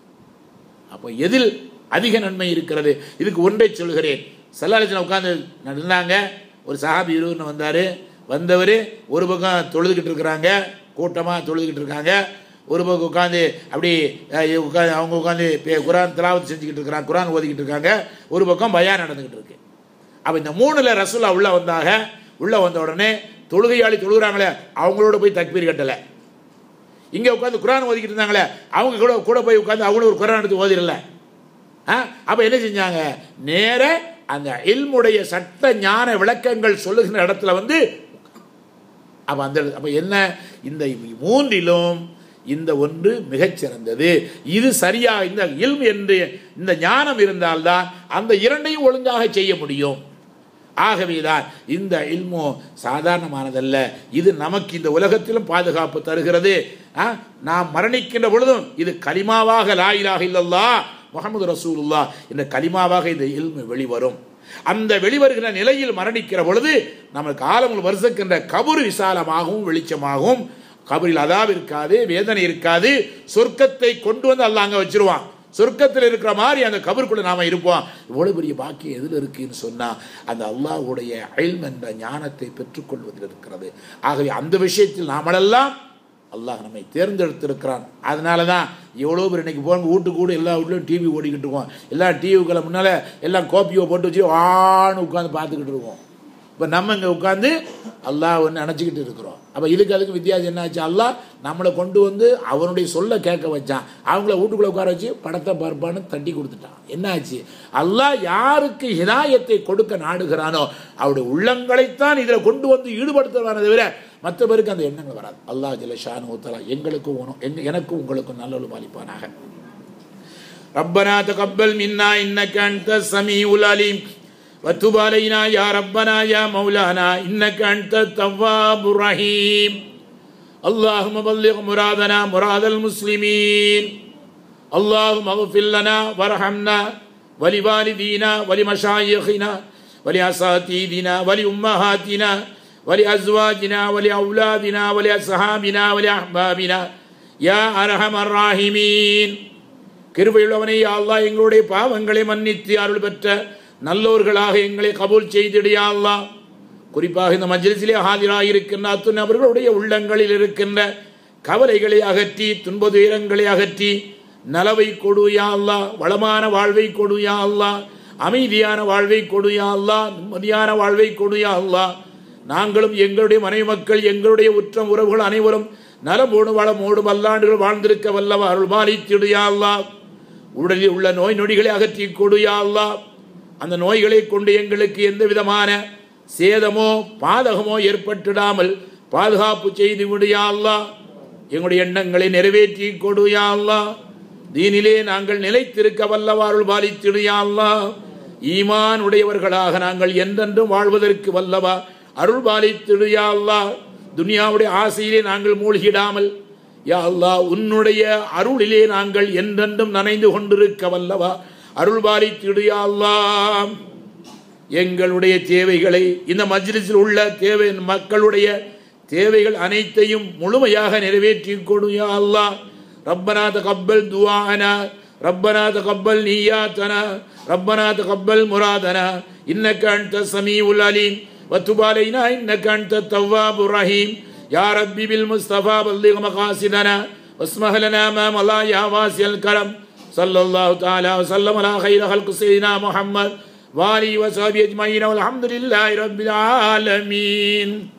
அப்போ எதில் அதிக நன்மை இருக்கிறது இதுக்கு ஒன்றை சொல்கிறேன் செல்லாலட்சணம் உட்காந்து இருந்தாங்க ஒரு சஹாபி இருவர்னு வந்தார் வந்தவர் ஒரு பக்கம் தொழுதுகிட்டு இருக்கிறாங்க கூட்டமாக தொழுதுகிட்டு இருக்காங்க ஒரு பக்கம் உட்காந்து அப்படி அஹ், உட்காந்து அவங்க உட்காந்து பே- குரான் திலாவத் செஞ்சுக்கிட்டு இருக்கிறாங்க குரான் ஓதிக்கிட்டு இருக்காங்க ஒரு பக்கம் பயான் நடந்துக்கிட்டு இருக்கு அப்போ இந்த மூணுல ரசூலா உள்ள வந்தாக உள்ள வந்த உடனே தொழுகையாளி தொழுகிறாங்களே அவங்களோட போய் தக்பீர் கட்டலை இங்கே உட்காந்து குரான் ஓதிக்கிட்டு இருந்தாங்களே அவங்க கூட கூட போய் உட்காந்து அவங்களும் ஒரு குரான் எடுத்து ஓதிடல ஆ அப்போ என்ன செஞ்சாங்க நேர அந்த இல்முடைய சட்ட ஞான விளக்கங்கள் சொல்லுகிற இடத்துல வந்து அப்போ அந்த அப்போ என்ன இந்த மூன்றிலும் இந்த ஒன்று மிகச்சிறந்தது இது சரியா இந்த இல்ம் என்று இந்த ஞானம் இருந்தால்தான் அந்த இரண்டையும் ஒழுங்காக செய்ய முடியும் ஆகவேதான் இந்த இல்மோ சாதாரணமானதல்ல இது நமக்கு இந்த உலகத்திலும் பாதுகாப்பு தருகிறது ஆ, நாம் மரணிக்கின்ற பொழுதும் இது கலிமாவாக லா இலாஹ இல்லல்லா முகமது ரசூலுல்லா இந்த கலிமாவாக இந்த இல்மு வெளிவரும் அந்த வெளிவருகிற நிலையில் மரணிக்கிற பொழுது நமக்கு ஆலமுல் வருஷக்கின்ற கபுரு விசாலமாகவும் வெளிச்சமாகவும் கபரில் அதாப் இருக்காது வேதனை இருக்காது சொர்க்கத்தை கொண்டு வந்து அல்லாஹ் அங்க வச்சிருவான் சொர்க்கத்தில் இருக்கிற மாதிரி அந்த கபருக்குள்ள நாம இருப்போம் இவ்வளவு பெரிய பாக்கியம் எதில் இருக்குன்னு சொன்னா அந்த அல்லாஹ்வுடைய அயல்ம் என்ற ஞானத்தை பெற்றுக்கொள்வதில் இருக்கிறது ஆகவே அந்த விஷயத்தில் நாமெல்லாம் அல்லாஹ் நம்மை தேர்ந்தெடுத்திருக்கிறான் அதனால தான் எவ்வளோ பேர் இன்னைக்கு போங்க வீட்டுக்கு கூட எல்லா வீட்லையும் டிவி ஓடிக்கிட்டு இருக்கோம் எல்லா டிவிக்களை முன்னால் எல்லாம் கோப்பியோ போட்டு வச்சு ஆன்னு உட்காந்து பார்த்துக்கிட்டு இருக்கோம் இப்போ நம்ம இங்கே உட்காந்து அல்லாஹ் ஒன்று நினச்சிக்கிட்டு இருக்கிறோம் அப்போ இதுக்கு அதுக்கு வித்தியாசம் என்னாச்சு அல்லாஹ் நம்மளை கொண்டு வந்து அவனுடைய சொல்ல கேட்க வச்சான் அவங்கள வீட்டுக்குள்ளே உட்கார வச்சு படத்தை பார்ப்பான்னு தட்டி கொடுத்துட்டான் என்னாச்சு அல்லாஹ் யாருக்கு ஹிதாயத்தை கொடுக்க நாடுகிறானோ அவருடைய உள்ளங்களைத்தான் இதில் கொண்டு வந்து ஈடுபடுத்துவானே தவிர மற்ற பேருக்கு அந்த எண்ணங்கள் வராது அல்லாஹ் ஜல்ல ஷானு ஊத்தலா எங்களுக்கும் உன- எங்க எனக்கும் உங்களுக்கும் நல்லொரு பாலிப்பானாக ربنا تقبل منا إنك أنت السميع العليم وتب علينا يا ربنا يا مولانا إنك أنت التواب الرحيم اللهم بلغ مرادنا مراد المسلمين اللهم اغفر لنا وارحمنا ولوالدينا ولمشايخنا ولأساتذتنا ولأمهاتنا ولأزواجنا ولأولادنا ولأصحابنا ولأحبابنا يا أرحم الراحمين கிருபையுள்ளவனே யா அல்லாஹ் எங்களுடைய பாவங்களை மன்னித்து அருள் பெற்ற நல்லோர்களாக எங்களை கபூல் செய்திடியா அல்லாஹ் குறிப்பாக இந்த மஜ்லிஸிலே ஆஜராக இருக்கின்ற அத்துணை அவர்களுடைய உள்ளங்களில் இருக்கின்ற கவலைகளை அகற்றி துன்ப துயரங்களை அகற்றி நலவை கொடு யா அல்லாஹ் வளமான வாழ்வை கொடு யா அல்லாஹ் அமைதியான வாழ்வை கொடு யா அல்லாஹ் நிம்மதியான வாழ்வை கொடு யா அல்லாஹ் நாங்களும் எங்களுடைய மனைவி மக்கள் எங்களுடைய உற்றம் உறவுகள் அனைவரும் நலமோடு வளமோடு பல்லாண்டுகள் வாழ்ந்திருக்க வல்லவ அருள் பாலித்திடு யா அல்லாஹ் உடலில் உள்ள நோய் நொடிகளை அகற்றி கொடு யா அல்லாஹ் அந்த நோய்களை கொண்டு எங்களுக்கு எந்த விதமான சேதமோ பாதகமோ ஏற்பட்டுடாமல் பாதுகாப்பு செய்து விடு யா அல்லாஹ் எங்களுடைய எண்ணங்களை நிறைவேற்றி கொடு யா அல்லாஹ் தீனிலே நாங்கள் நிலைத்திருக்க வல்லவாருள் பாலித்திடு யா அல்லாஹ் ஈமான் உடையவர்களாக நாங்கள் என்றென்றும் வாழ்வதற்கு வல்லவா அருள் பாலித்திடு யா அல்லாஹ் துனியாவுடைய ஆசையிலே நாங்கள் மூழ்கிடாமல் யா அல்லாஹ் உன்னுடைய அருளிலே நாங்கள் என்றென்றும் நனைந்து கொண்டிருக்க வல்லவா அருள் பாலித்திடு யா அல்லாஹ் எங்களுடைய தேவைகளை இந்த மஜ்லிஸில் உள்ள தேவை மக்களுடைய தேவைகள் அனைத்தையும் முழுமையாக நிறைவேற்றி கொடு யா அல்லாஹ் ரப்பனா தகப்பல் துஆனா ரப்பனா தகப்பல் நிய்யாத்தனா ரப்பனா தகப்பல் முராதனா இன்னக அன்த சமீஉல் அலீம் وتب علينا إنك أنت التواب الرحيم يا ربي بالمصطفى بلغ مقاصدنا واسمح لنا ما مضى يا واسع الكرم صلى الله تعالى وسلم على خير خلق سيدنا محمد وآله وصحبه أجمعين والحمد لله رب العالمين